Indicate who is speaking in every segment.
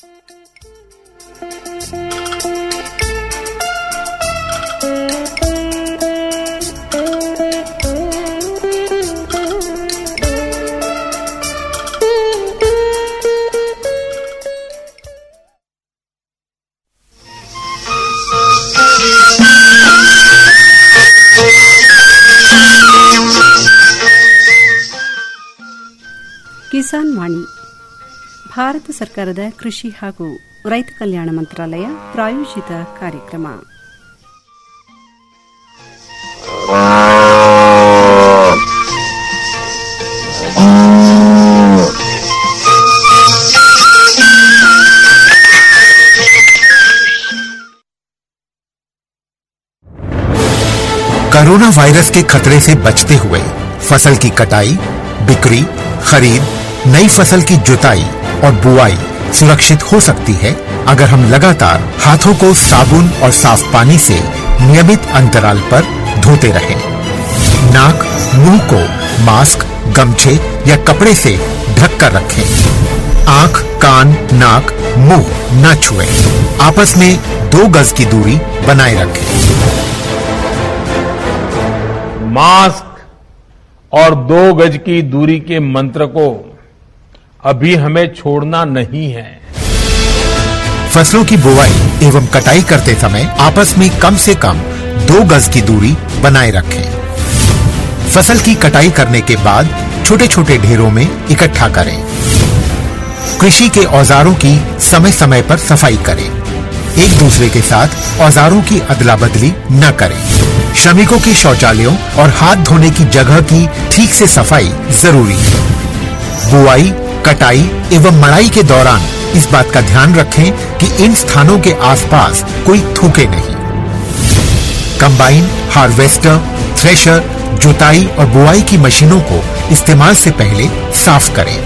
Speaker 1: ಕಿಸಾನ್ ವಾಣಿ ಭಾರತ ಸರ್ಕಾರದ ಕೃಷಿ ಹಾಗೂ ರೈತ ಕಲ್ಯಾಣ ಮಂತ್ರಾಲಯ ಪ್ರಾಯೋಜಿತ ಕಾರ್ಯಕ್ರಮ
Speaker 2: कोरोना वायरस के खतरे से बचते हुए फसल की कटाई बिक्री खरीद नई फसल की जुताई और बुआई सुरक्षित हो सकती है अगर हम लगातार हाथों को साबुन और साफ पानी से नियमित अंतराल पर धोते रहें। नाक मुंह को मास्क गमछे या कपड़े से ढक कर रखें आंख कान नाक मुंह न छुएं। आपस में दो गज की दूरी बनाए रखें
Speaker 3: मास्क और दो गज की दूरी के मंत्र को अभी हमें छोड़ना नहीं है
Speaker 2: फसलों की बुवाई एवं कटाई करते समय आपस में कम से कम दो गज की दूरी बनाए रखें फसल की कटाई करने के बाद छोटे छोटे ढेरों में इकट्ठा करें कृषि के औजारों की समय समय पर सफाई करें एक दूसरे के साथ औजारों की अदला बदली न करें श्रमिकों के शौचालयों और हाथ धोने की जगह की ठीक से सफाई जरूरी है बुआई कटाई एवं मड़ाई के दौरान इस बात का ध्यान रखें कि इन स्थानों के आसपास कोई थूके नहीं कंबाइन हार्वेस्टर थ्रेशर जुताई और बुआई की मशीनों को इस्तेमाल से पहले साफ करें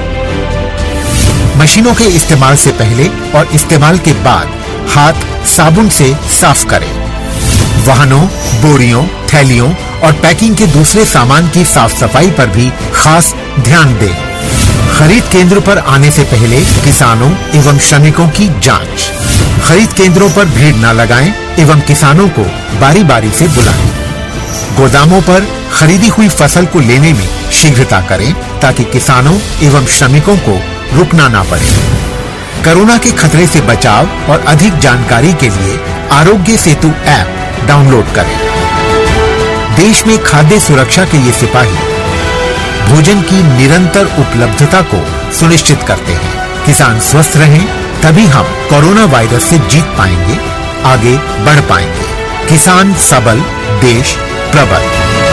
Speaker 2: मशीनों के इस्तेमाल से पहले और इस्तेमाल के बाद हाथ साबुन से साफ करें वाहनों बोरियों थैलियों और पैकिंग के दूसरे सामान की साफ सफाई पर भी खास ध्यान दें खरीद केंद्र पर आने से पहले किसानों एवं श्रमिकों की जांच खरीद केंद्रों पर भीड़ न लगाएं एवं किसानों को बारी बारी से बुलाएं गोदामों पर खरीदी हुई फसल को लेने में शीघ्रता करें ताकि किसानों एवं श्रमिकों को रुकना ना पड़े कोरोना के खतरे से बचाव और अधिक जानकारी के लिए आरोग्य सेतु ऐप डाउनलोड करें देश में खाद्य सुरक्षा के ये सिपाही भोजन की निरंतर उपलब्धता को सुनिश्चित करते हैं किसान स्वस्थ रहें तभी हम कोरोना वायरस से जीत पाएंगे आगे बढ़ पाएंगे किसान सबल देश प्रबल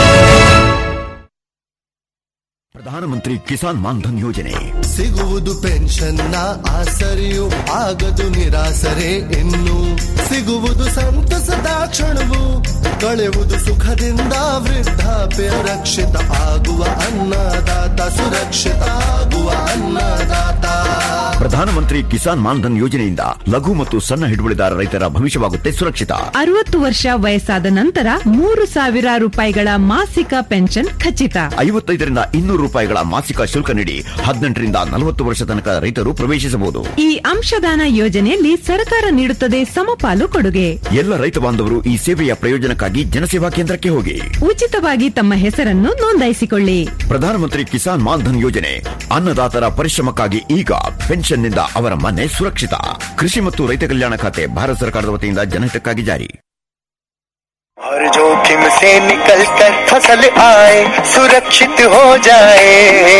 Speaker 4: ಪ್ರಧಾನಮಂತ್ರಿ ಕಿಸಾನ್ ಮಾನ್ಧನ್ ಯೋಜನೆ
Speaker 5: ಸಿಗುವುದು ಪೆನ್ಷನ್ನ ಆಸರೆಯು ಆಗದು ನಿರಾಸರೆ ಇನ್ನು ಸಿಗುವುದು ಸಂತಸದ ಕ್ಷಣವು ಕಳೆವುದು ಸುಖದಿಂದ ವೃದ್ಧಾಪ್ಯ ರಕ್ಷಿತ ಆಗುವ ಅನ್ನದಾತ ಸುರಕ್ಷಿತ ಆಗುವ ಅನ್ನದಾತ
Speaker 4: ಪ್ರಧಾನಮಂತ್ರಿ ಕಿಸಾನ್ ಮಾನ್ಧನ್ ಯೋಜನೆಯಿಂದ ಲಘು ಮತ್ತು ಸಣ್ಣ ಹಿಡುವಳಿದಾರ ರೈತರ ಭವಿಷ್ಯವಾಗುತ್ತೆ ಸುರಕ್ಷಿತ
Speaker 6: ಅರವತ್ತು ವರ್ಷ ವಯಸ್ಸಾದ ನಂತರ ಮೂರು ಸಾವಿರ ರೂಪಾಯಿಗಳ ಮಾಸಿಕ ಪೆನ್ಷನ್ ಖಚಿತ
Speaker 4: ಐವತ್ತೈದರಿಂದ ಇನ್ನೂರು ರೂಪಾಯಿಗಳ ಮಾಸಿಕ ಶುಲ್ಕ ನೀಡಿ ಹದಿನೆಂಟರಿಂದ ನಲವತ್ತು ವರ್ಷ ತನಕ ರೈತರು ಪ್ರವೇಶಿಸಬಹುದು
Speaker 6: ಈ ಅಂಶದಾನ ಯೋಜನೆಯಲ್ಲಿ ಸರ್ಕಾರ ನೀಡುತ್ತದೆ ಸಮಪಾಲು ಕೊಡುಗೆ
Speaker 4: ಎಲ್ಲ ರೈತ ಬಾಂಧವರು ಈ ಸೇವೆಯ ಪ್ರಯೋಜನಕ್ಕಾಗಿ ಜನಸೇವಾ ಕೇಂದ್ರಕ್ಕೆ ಹೋಗಿ
Speaker 6: ಉಚಿತವಾಗಿ ತಮ್ಮ ಹೆಸರನ್ನು ನೋಂದಾಯಿಸಿಕೊಳ್ಳಿ
Speaker 4: ಪ್ರಧಾನಮಂತ್ರಿ ಕಿಸಾನ್ ಮಾನ್ಧನ್ ಯೋಜನೆ ಅನ್ನದಾತರ ಪರಿಶ್ರಮಕ್ಕಾಗಿ ಈಗ ಪೆನ್ಷನ್ನಿಂದ ಅವರ ಮನೆ ಸುರಕ್ಷಿತ ಕೃಷಿ ಮತ್ತು ರೈತ ಕಲ್ಯಾಣ ಖಾತೆ ಭಾರತ ಸರ್ಕಾರದ ವತಿಯಿಂದ ಜನಹಿತಕ್ಕಾಗಿ ಜಾರಿ
Speaker 7: हर जोखिम से निकल कर फसल आए सुरक्षित हो जाए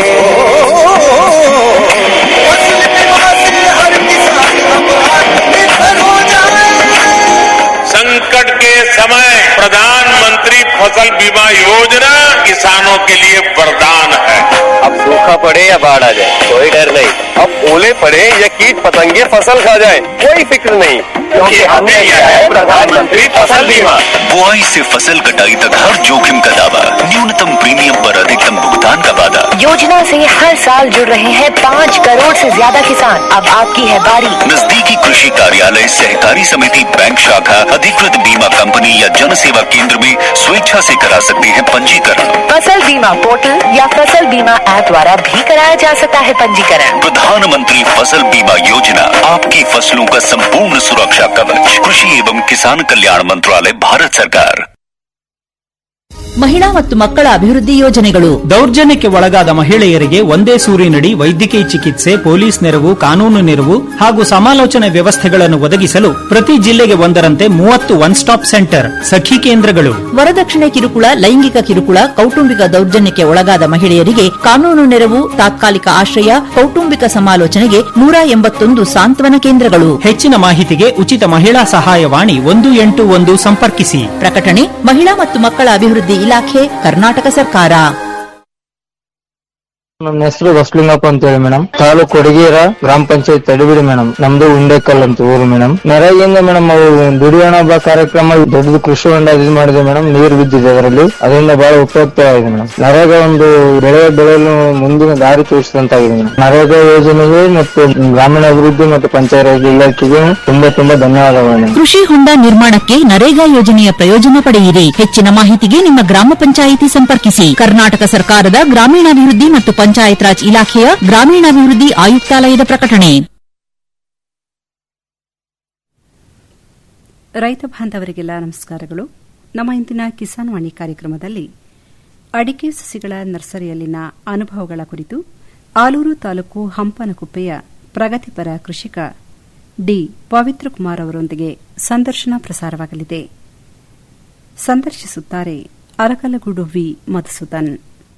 Speaker 7: फसल बीमा से हर किसान अब आत्मनिर्भर हो जाए
Speaker 3: संकट के समय प्रधानमंत्री फसल बीमा योजना किसानों के लिए वरदान है
Speaker 8: अब सूखा पड़े या बाढ़ आ जाए कोई डर नहीं अब ओले पड़े या कीट पतंगे फसल खा जाए कोई फिक्र नहीं क्योंकि हमने लिया है प्रधानमंत्री फसल बीमा
Speaker 9: बुआई से फसल कटाई तक हर जोखिम का दावा न्यूनतम प्रीमियम पर अधिकतम भुगतान का वादा
Speaker 10: योजना से हर साल जुड़ रहे हैं पाँच करोड़ से ज्यादा किसान अब आपकी है बारी
Speaker 9: नजदीकी कृषि कार्यालय सहकारी समिति बैंक शाखा अधिकृत बीमा कंपनी या जन सेवा केंद्र में स्वेच्छा से करा सकते हैं पंजीकरण
Speaker 10: फसल बीमा पोर्टल या फसल बीमा ऐप द्वारा भी कराया जा सकता है पंजीकरण
Speaker 9: प्रधान प्रधानमंत्री फसल बीमा योजना आपकी फसलों का संपूर्ण सुरक्षा कवच कृषि एवं किसान कल्याण मंत्रालय भारत सरकार
Speaker 11: ಮಹಿಳಾ ಮತ್ತು ಮಕ್ಕಳ ಅಭಿವೃದ್ಧಿ ಯೋಜನೆಗಳು
Speaker 12: ದೌರ್ಜನ್ಯಕ್ಕೆ ಒಳಗಾದ ಮಹಿಳೆಯರಿಗೆ ಒಂದೇ ಸೂರಿನಡಿ ವೈದ್ಯಕೀಯ ಚಿಕಿತ್ಸೆ ಪೊಲೀಸ್ ನೆರವು ಕಾನೂನು ನೆರವು ಹಾಗೂ ಸಮಾಲೋಚನೆ ವ್ಯವಸ್ಥೆಗಳನ್ನು ಒದಗಿಸಲು ಪ್ರತಿ ಜಿಲ್ಲೆಗೆ ಒಂದರಂತೆ ಮೂವತ್ತು ಒನ್ ಸ್ಟಾಪ್ ಸೆಂಟರ್ ಸಖಿ ಕೇಂದ್ರಗಳು
Speaker 11: ವರದಕ್ಷಿಣೆ ಕಿರುಕುಳ ಲೈಂಗಿಕ ಕಿರುಕುಳ ಕೌಟುಂಬಿಕ ದೌರ್ಜನ್ಯಕ್ಕೆ ಒಳಗಾದ ಮಹಿಳೆಯರಿಗೆ ಕಾನೂನು ನೆರವು ತಾತ್ಕಾಲಿಕ ಆಶ್ರಯ ಕೌಟುಂಬಿಕ ಸಮಾಲೋಚನೆಗೆ ನೂರ ಎಂಬತ್ತೊಂದು ಸಾಂತ್ವನ ಕೇಂದ್ರಗಳು
Speaker 12: ಹೆಚ್ಚಿನ ಮಾಹಿತಿಗೆ ಉಚಿತ ಮಹಿಳಾ ಸಹಾಯವಾಣಿ ಒಂದು ಎಂಟು ಒಂದು ಸಂಪರ್ಕಿಸಿ
Speaker 11: ಪ್ರಕಟಣೆ ಮಹಿಳಾ ಮತ್ತು ಮಕ್ಕಳ ಅಭಿವೃದ್ಧಿ ಇಲಾಖೆ ಕರ್ನಾಟಕ ಸರ್ಕಾರ
Speaker 13: ನನ್ನ ಹೆಸರು ಬಸ್ಲಿಂಗಪ್ಪ ಅಂತ ಹೇಳಿ ಮೇಡಮ್ ತಾಲೂಕು ಕೊಡಗೇರ ಗ್ರಾಮ ಪಂಚಾಯತ್ ತಡಿಬಿಡಿ ಮೇಡಮ್ ನಮ್ದು ಉಂಡೆಕಲ್ ಅಂತ ಊರು ಮೇಡಮ್ ನೆರೆಯಿಂದ ಮೇಡಮ್ ಅವು ದುಡಿಯೋಣ ಬಾ ಕಾರ್ಯಕ್ರಮ ದೊಡ್ಡದು ಕೃಷಿ ಹೊಂಡ ಇದು ಮಾಡಿದೆ ಮೇಡಮ್ ನೀರು ಬಿದ್ದಿದೆ ಅದರಲ್ಲಿ ಅದರಿಂದ ಬಹಳ ಉಪಯುಕ್ತವಾಗಿದೆ ಮೇಡಮ್ ನರೇಗಾ ಒಂದು ಬೆಳೆ ಬೆಳೆಯಲು ಮುಂದಿನ ದಾರಿ ತೋರಿಸಿದಂತಾಗಿದೆ ಮೇಡಮ್ ನರೇಗಾ ಯೋಜನೆಗೆ ಮತ್ತು ಗ್ರಾಮೀಣ ಅಭಿವೃದ್ಧಿ ಮತ್ತು ಪಂಚಾಯತ್ ಇಲಾಖೆಗೆ ತುಂಬಾ ತುಂಬಾ ಧನ್ಯವಾದಗಳು ಮೇಡಮ್
Speaker 11: ಕೃಷಿ ಹೊಂಡ ನಿರ್ಮಾಣಕ್ಕೆ ನರೇಗಾ ಯೋಜನೆಯ ಪ್ರಯೋಜನ ಪಡೆಯಿರಿ ಹೆಚ್ಚಿನ ಮಾಹಿತಿಗೆ ನಿಮ್ಮ ಗ್ರಾಮ ಪಂಚಾಯಿತಿ ಸಂಪರ್ಕಿಸಿ ಕರ್ನಾಟಕ ಸರ್ಕಾರದ ಗ್ರಾಮೀಣಾಭಿವೃದ್ಧಿ ಮತ್ತು ಪಂಚಾಯತ್ ರಾಜ್ ಇಲಾಖೆಯ ಗ್ರಾಮೀಣಾಭಿವೃದ್ಧಿ ಆಯುಕ್ತಾಲಯದ ಪ್ರಕಟಣೆ
Speaker 1: ರೈತ ಬಾಂಧವರಿಗೆಲ್ಲ ನಮಸ್ಕಾರಗಳು ನಮ್ಮ ಇಂದಿನ ಕಿಸಾನ್ ವಾಣಿ ಕಾರ್ಯಕ್ರಮದಲ್ಲಿ ಅಡಿಕೆ ಸಸಿಗಳ ನರ್ಸರಿಯಲ್ಲಿನ ಅನುಭವಗಳ ಕುರಿತು ಆಲೂರು ತಾಲೂಕು ಹಂಪನಕುಪ್ಪೆಯ ಪ್ರಗತಿಪರ ಕೃಷಿಕ ಡಿ ಪವಿತ್ರ ಕುಮಾರ್ ಅವರೊಂದಿಗೆ ಸಂದರ್ಶನ ಪ್ರಸಾರವಾಗಲಿದೆ ಸಂದರ್ಶಿಸುತ್ತಾರೆ ಅರಕಲಗೂಡು ವಿ ಮಧುಸೂದನ್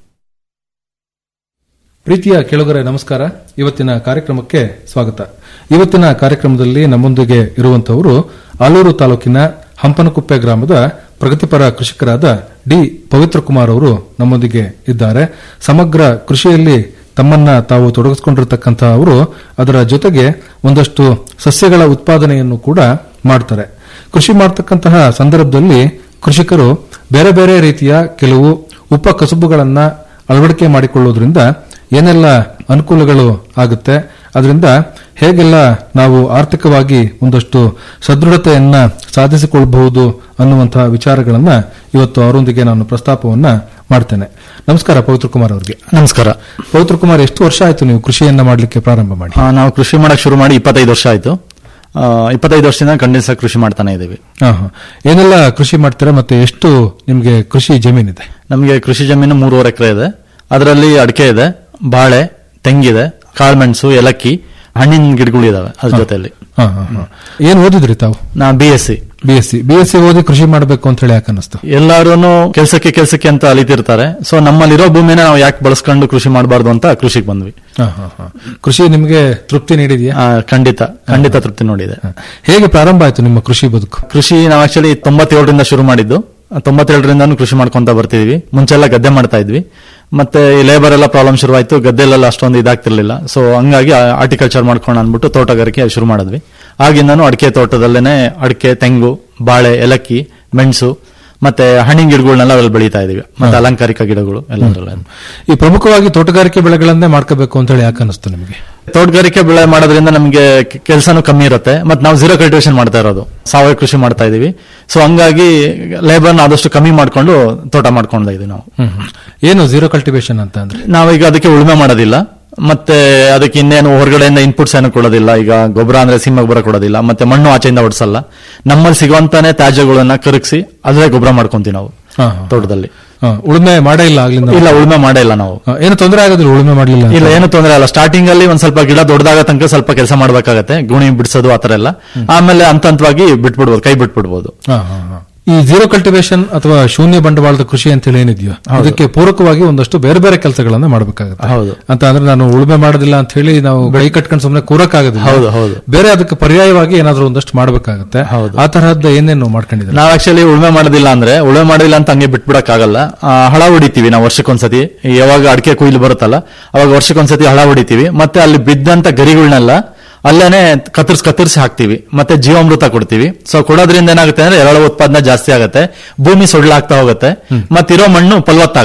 Speaker 14: ಪ್ರೀತಿಯ ಕೆಳಗರೆ ನಮಸ್ಕಾರ ಇವತ್ತಿನ ಕಾರ್ಯಕ್ರಮಕ್ಕೆ ಸ್ವಾಗತ ಇವತ್ತಿನ ಕಾರ್ಯಕ್ರಮದಲ್ಲಿ ನಮ್ಮೊಂದಿಗೆ ಇರುವಂತವರು ಆಲೂರು ತಾಲೂಕಿನ ಹಂಪನಕುಪ್ಪೆ ಗ್ರಾಮದ ಪ್ರಗತಿಪರ ಕೃಷಿಕರಾದ ಡಿ ಪವಿತ್ರ ಕುಮಾರ್ ಅವರು ನಮ್ಮೊಂದಿಗೆ ಇದ್ದಾರೆ ಸಮಗ್ರ ಕೃಷಿಯಲ್ಲಿ ತಮ್ಮನ್ನ ತಾವು ತೊಡಗಿಸಿಕೊಂಡಿರತಕ್ಕಂತಹ ಅವರು ಅದರ ಜೊತೆಗೆ ಒಂದಷ್ಟು ಸಸ್ಯಗಳ ಉತ್ಪಾದನೆಯನ್ನು ಕೂಡ ಮಾಡ್ತಾರೆ ಕೃಷಿ ಮಾಡತಕ್ಕಂತಹ ಸಂದರ್ಭದಲ್ಲಿ ಕೃಷಿಕರು ಬೇರೆ ಬೇರೆ ರೀತಿಯ ಕೆಲವು ಉಪ ಕಸುಬುಗಳನ್ನ ಅಳವಡಿಕೆ ಮಾಡಿಕೊಳ್ಳೋದ್ರಿಂದ ಏನೆಲ್ಲ ಅನುಕೂಲಗಳು ಆಗುತ್ತೆ ಅದರಿಂದ ಹೇಗೆಲ್ಲ ನಾವು ಆರ್ಥಿಕವಾಗಿ ಒಂದಷ್ಟು ಸದೃಢತೆಯನ್ನ ಸಾಧಿಸಿಕೊಳ್ಳಬಹುದು ಅನ್ನುವಂತಹ ವಿಚಾರಗಳನ್ನ ಇವತ್ತು ಅವರೊಂದಿಗೆ ನಾನು ಪ್ರಸ್ತಾಪವನ್ನ ಮಾಡ್ತೇನೆ ನಮಸ್ಕಾರ ಪವಿತ್ರ ಕುಮಾರ್ ಅವರಿಗೆ
Speaker 15: ನಮಸ್ಕಾರ
Speaker 14: ಪವಿತ್ರ ಕುಮಾರ್ ಎಷ್ಟು ವರ್ಷ ಆಯ್ತು ನೀವು ಕೃಷಿಯನ್ನ ಮಾಡಲಿಕ್ಕೆ ಪ್ರಾರಂಭ ಮಾಡಿ
Speaker 15: ಆ, ನಾವು ಕೃಷಿ ಮಾಡಕ್ ಶುರು ಮಾಡಿ ಇಪ್ಪತ್ತೈದು ವರ್ಷ ಆಯ್ತು ಆ, ಇಪ್ಪತ್ತೈದು ವರ್ಷದಿಂದ ಕಂಟಿನ್ಯೂಸ್ ಆಗಿ ಕೃಷಿ ಮಾಡ್ತಾನೆ ಇದ್ದೀವಿ
Speaker 14: ಹಾ, ಹಾ. ಏನೆಲ್ಲ ಕೃಷಿ ಮಾಡ್ತೀರಾ ಮತ್ತೆ ಎಷ್ಟು ನಿಮ್ಗೆ ಕೃಷಿ ಜಮೀನಿದೆ
Speaker 15: ನಮಗೆ ಕೃಷಿ ಜಮೀನು ಮೂರುವರೆ ಎಕರೆ ಇದೆ ಅದರಲ್ಲಿ ಅಡಿಕೆ ಇದೆ ಬಾಳೆ ತೆಂಗಿದೆ ಕಾಳುಮೆಣಸು ಏಲಕ್ಕಿ ಹಣ್ಣಿನ ಗಿಡಗಳು ಇದಾವೆ ಅದ್ರ ಜೊತೆಯಲ್ಲಿ
Speaker 14: ಹಾ, ಹಾ, ಹಾ. ಏನ್ ಓದಿದ್ರಿ ತಾವು
Speaker 15: ನಾ B S C
Speaker 14: B S C B S C ಓದಿ ಕೃಷಿ ಮಾಡಬೇಕು ಅಂತ ಹೇಳಿ ಯಾಕೆ ಅನ್ನಿಸ್ತು
Speaker 15: ಎಲ್ಲಾರು ಕೆಲಸಕ್ಕೆ ಕೆಲಸಕ್ಕೆ ಅಂತ ಅಲಿತಿರ್ತಾರೆ ಸೊ ನಮ್ಮಲ್ಲಿರೋ ಭೂಮಿನ ನಾವು ಯಾಕೆ ಬಳಸ್ಕೊಂಡು ಕೃಷಿ ಮಾಡಬಾರ್ದು ಅಂತ ಕೃಷಿಗೆ ಬಂದ್ವಿ
Speaker 14: ಹಾ, ಹಾ, ಹಾ. ಕೃಷಿ ನಿಮ್ಗೆ ತೃಪ್ತಿ ನೀಡಿದೆಯಾ
Speaker 15: ಆ, ಖಂಡಿತ ಖಂಡಿತ ತೃಪ್ತಿ ನೋಡಿದೆ
Speaker 14: ಹೇಗೆ ಪ್ರಾರಂಭ ಆಯ್ತು ನಿಮ್ಮ ಕೃಷಿ ಬದುಕು
Speaker 15: ಕೃಷಿ ನಾವು ಆಕ್ಚುಲಿ ತೊಂಬತ್ತೇಳರಿಂದ ಶುರು ಮಾಡಿದ್ದು ತೊಂಬತ್ತೇಳರಿಂದಾನು ಕೃಷಿ ಮಾಡ್ಕೊಂತ ಬರ್ತಿದ್ವಿ ಮುಂಚೆಲ್ಲ ಗದ್ದೆ ಮಾಡ್ತಾ ಇದ್ವಿ ಮತ್ತೆ ಈ ಲೇಬರ್ ಎಲ್ಲ ಪ್ರಾಬ್ಲಮ್ ಶುರುವಾಯ್ತು ಗದ್ದೆಲೆಲ್ಲ ಅಷ್ಟೊಂದು ಇದಾಗ್ತಿರ್ಲಿಲ್ಲ ಸೊ ಹಂಗಾಗಿ ಆರ್ಟಿಕಲ್ಚರ್ ಮಾಡ್ಕೊಂಡು ಅಂದ್ಬಿಟ್ಟು ತೋಟಗಾರಿಕೆ ಶುರು ಮಾಡಿದ್ವಿ ಆಗಿಂದಾನು ಅಡಿಕೆ ತೋಟದಲ್ಲೇನೆ ಅಡಿಕೆ ತೆಂಗು ಬಾಳೆ ಏಲಕ್ಕಿ ಮೆಣಸು ಮತ್ತೆ ಹಣ್ಣಿನ ಗಿಡಗಳನ್ನೆಲ್ಲ ಅಲ್ಲಿ ಬೆಳೀತಾ ಇದೀವಿ ಮತ್ತೆ ಅಲಂಕಾರಿಕ ಗಿಡಗಳು ಎಲ್ಲ
Speaker 14: ಈ ಪ್ರಮುಖವಾಗಿ ತೋಟಗಾರಿಕೆ ಬೆಳೆಗಳನ್ನೇ ಮಾಡ್ಕೋಬೇಕು ಅಂತ ಹೇಳಿ ಯಾಕೆ ಅನ್ನಿಸ್ತು ನಿಮಗೆ
Speaker 15: ತೋಟಗಾರಿಕೆ ಬೆಳೆ ಮಾಡೋದ್ರಿಂದ ನಮಗೆ ಕೆಲಸನೂ ಕಮ್ಮಿ ಇರುತ್ತೆ ಮತ್ತೆ ನಾವು ಝೀರೋ ಕಲ್ಟಿವೇಶನ್ ಮಾಡ್ತಾ ಇರೋದು ಸಾವಯವ ಕೃಷಿ ಮಾಡ್ತಾ ಇದೀವಿ ಸೊ ಹಂಗಾಗಿ ಲೇಬರ್ನ ಆದಷ್ಟು ಕಮ್ಮಿ ಮಾಡ್ಕೊಂಡು ತೋಟ ಮಾಡ್ಕೊಂಡ ಇದೀವಿ ನಾವು
Speaker 14: ಹ್ಮ್, ಹ್ಮ್. ಏನು ಝೀರೋ ಕಲ್ಟಿವೇಶನ್ ಅಂತ ಅಂದ್ರೆ
Speaker 15: ನಾವೀಗ ಅದಕ್ಕೆ ಉಳುಮೆ ಮಾಡೋದಿಲ್ಲ ಮತ್ತೆ ಅದಕ್ಕೆ ಇನ್ನೇನು ಹೊರಗಡೆಯಿಂದ ಇನ್ಪುಟ್ಸ್ ಏನು ಕೊಡೋದಿಲ್ಲ ಈಗ ಗೊಬ್ಬರ ಅಂದ್ರೆ ಸಿಂಹ ಗೊಬ್ಬರ ಕೊಡೋದಿಲ್ಲ ಮತ್ತೆ ಮಣ್ಣು ಆಚೆಯಿಂದ ಹೊಡ್ಸಲ್ಲ ನಮ್ಮಲ್ಲಿ ಸಿಗುವಂತಾನೆ ತ್ಯಾಜ್ಯಗಳನ್ನ ಕರಗಿಸಿ ಅದೇ ಗೊಬ್ಬರ ಮಾಡ್ಕೊಂತೀವಿ ನಾವು
Speaker 14: ಹಾ, ಹಾ.
Speaker 15: ತೋಟದಲ್ಲಿ
Speaker 14: ಹಾ, ಉಳುಮೆ ಮಾಡೇ ಇಲ್ಲ ಆಗ್ಲಿಂದ
Speaker 15: ಇಲ್ಲ ಉಳುಮೆ ಮಾಡೇ ಇಲ್ಲ ನಾವು
Speaker 14: ಹಾ, ಏನು ತೊಂದರೆ ಆಗೋದಿಲ್ಲ ಉಳುಮೆ ಮಾಡ್ಲಿಲ್ಲ ಅಂತ?
Speaker 15: ಇಲ್ಲ ಏನು ತೊಂದರೆ ಇಲ್ಲ ಸ್ಟಾರ್ಟಿಂಗ್ ಅಲ್ಲಿ ಒಂದ್ ಸ್ವಲ್ಪ ಗಿಡ ದೊಡ್ಡದಾಗ ತನಕ ಸ್ವಲ್ಪ ಕೆಲಸ ಮಾಡ್ಬೇಕಾಗತ್ತೆ ಗುಣಿ ಬಿಡಿಸೋದು ಆತರ ಎಲ್ಲ ಆಮೇಲೆ ಹಂತ ಹಂತವಾಗಿ ಬಿಟ್ಬಿಡ್ಬೋದು ಕೈ ಬಿಟ್ಬಿಡ್ಬೋದು
Speaker 14: ಹಾ, ಹಾ, ಹಾ. ಈ ಝೀರೋ ಕಲ್ಟಿವೇಶನ್ ಅಥವಾ ಶೂನ್ಯ ಬಂಡವಾಳದ ಕೃಷಿ ಅಂತ ಹೇಳಿ ಏನಿದೆಯೋ ಅದಕ್ಕೆ ಪೂರಕವಾಗಿ ಒಂದಷ್ಟು ಬೇರೆ ಬೇರೆ ಕೆಲಸಗಳನ್ನ ಮಾಡಬೇಕಾಗುತ್ತೆ
Speaker 15: ಹೌದು.
Speaker 14: ಅಂತ ಅಂದ್ರೆ ನಾನು ಉಳುಮೆ ಮಾಡೋದಿಲ್ಲ ಅಂತ ಹೇಳಿ ನಾವು ಕೈ ಕಟ್ಕೊಂಡು ಸುಮ್ಮನೆ ಕೂರಕ್ಕಾಗೋದಿಲ್ಲ
Speaker 15: ಹೌದು, ಹೌದು.
Speaker 14: ಬೇರೆ ಅದಕ್ಕೆ ಪರ್ಯಾಯವಾಗಿ ಏನಾದ್ರೂ ಒಂದಷ್ಟು ಮಾಡಬೇಕಾಗುತ್ತೆ ಆ ತರಹದ ಏನೇನು ಮಾಡ್ಕೊಂಡಿದ್ದಾರೆ
Speaker 15: ನಾವ್ ಆಕ್ಚುಲಿ ಉಳುಮೆ ಮಾಡೋದಿಲ್ಲ ಅಂದ್ರೆ ಉಳುಮೆ ಮಾಡೋದಿಲ್ಲ ಅಂತ ಹಂಗೆ ಬಿಟ್ಬಿಡಕ್ ಆಗಲ್ಲ ಹಳ ಹೊಡಿತೀವಿ ನಾವು ವರ್ಷಕ್ಕೊಂದ್ಸತಿ ಯಾವಾಗ ಅಡಿಕೆ ಕೊಯ್ಲು ಬರುತ್ತಲ್ಲ ಅವಾಗ ವರ್ಷಕ್ಕೊಂದ್ಸತಿ ಹಳ ಹೊಡಿತೀವಿ ಮತ್ತೆ ಅಲ್ಲಿ ಬಿದ್ದಂತ ಗರಿಗಳನ್ನೆಲ್ಲ ಅಲ್ಲೇನೆ ಕತ್ತರಿಸಿ ಕತ್ತರಿಸಿ ಹಾಕ್ತಿವಿ ಮತ್ತೆ ಜೀವಾಮೃತ ಕೊಡ್ತೀವಿ ಸೊ ಕೊಡೋದ್ರಿಂದ ಏನಾಗುತ್ತೆ ಅಂದ್ರೆ ಎರೆಹುಳ ಉತ್ಪಾದನೆ ಜಾಸ್ತಿ ಆಗುತ್ತೆ ಭೂಮಿ ಸೊಡ್ಲಾಗ್ತಾ ಹೋಗುತ್ತೆ ಮತ್ತಿರೋ ಮಣ್ಣು ಫಲವತ್ತಾಗತ್ತೆ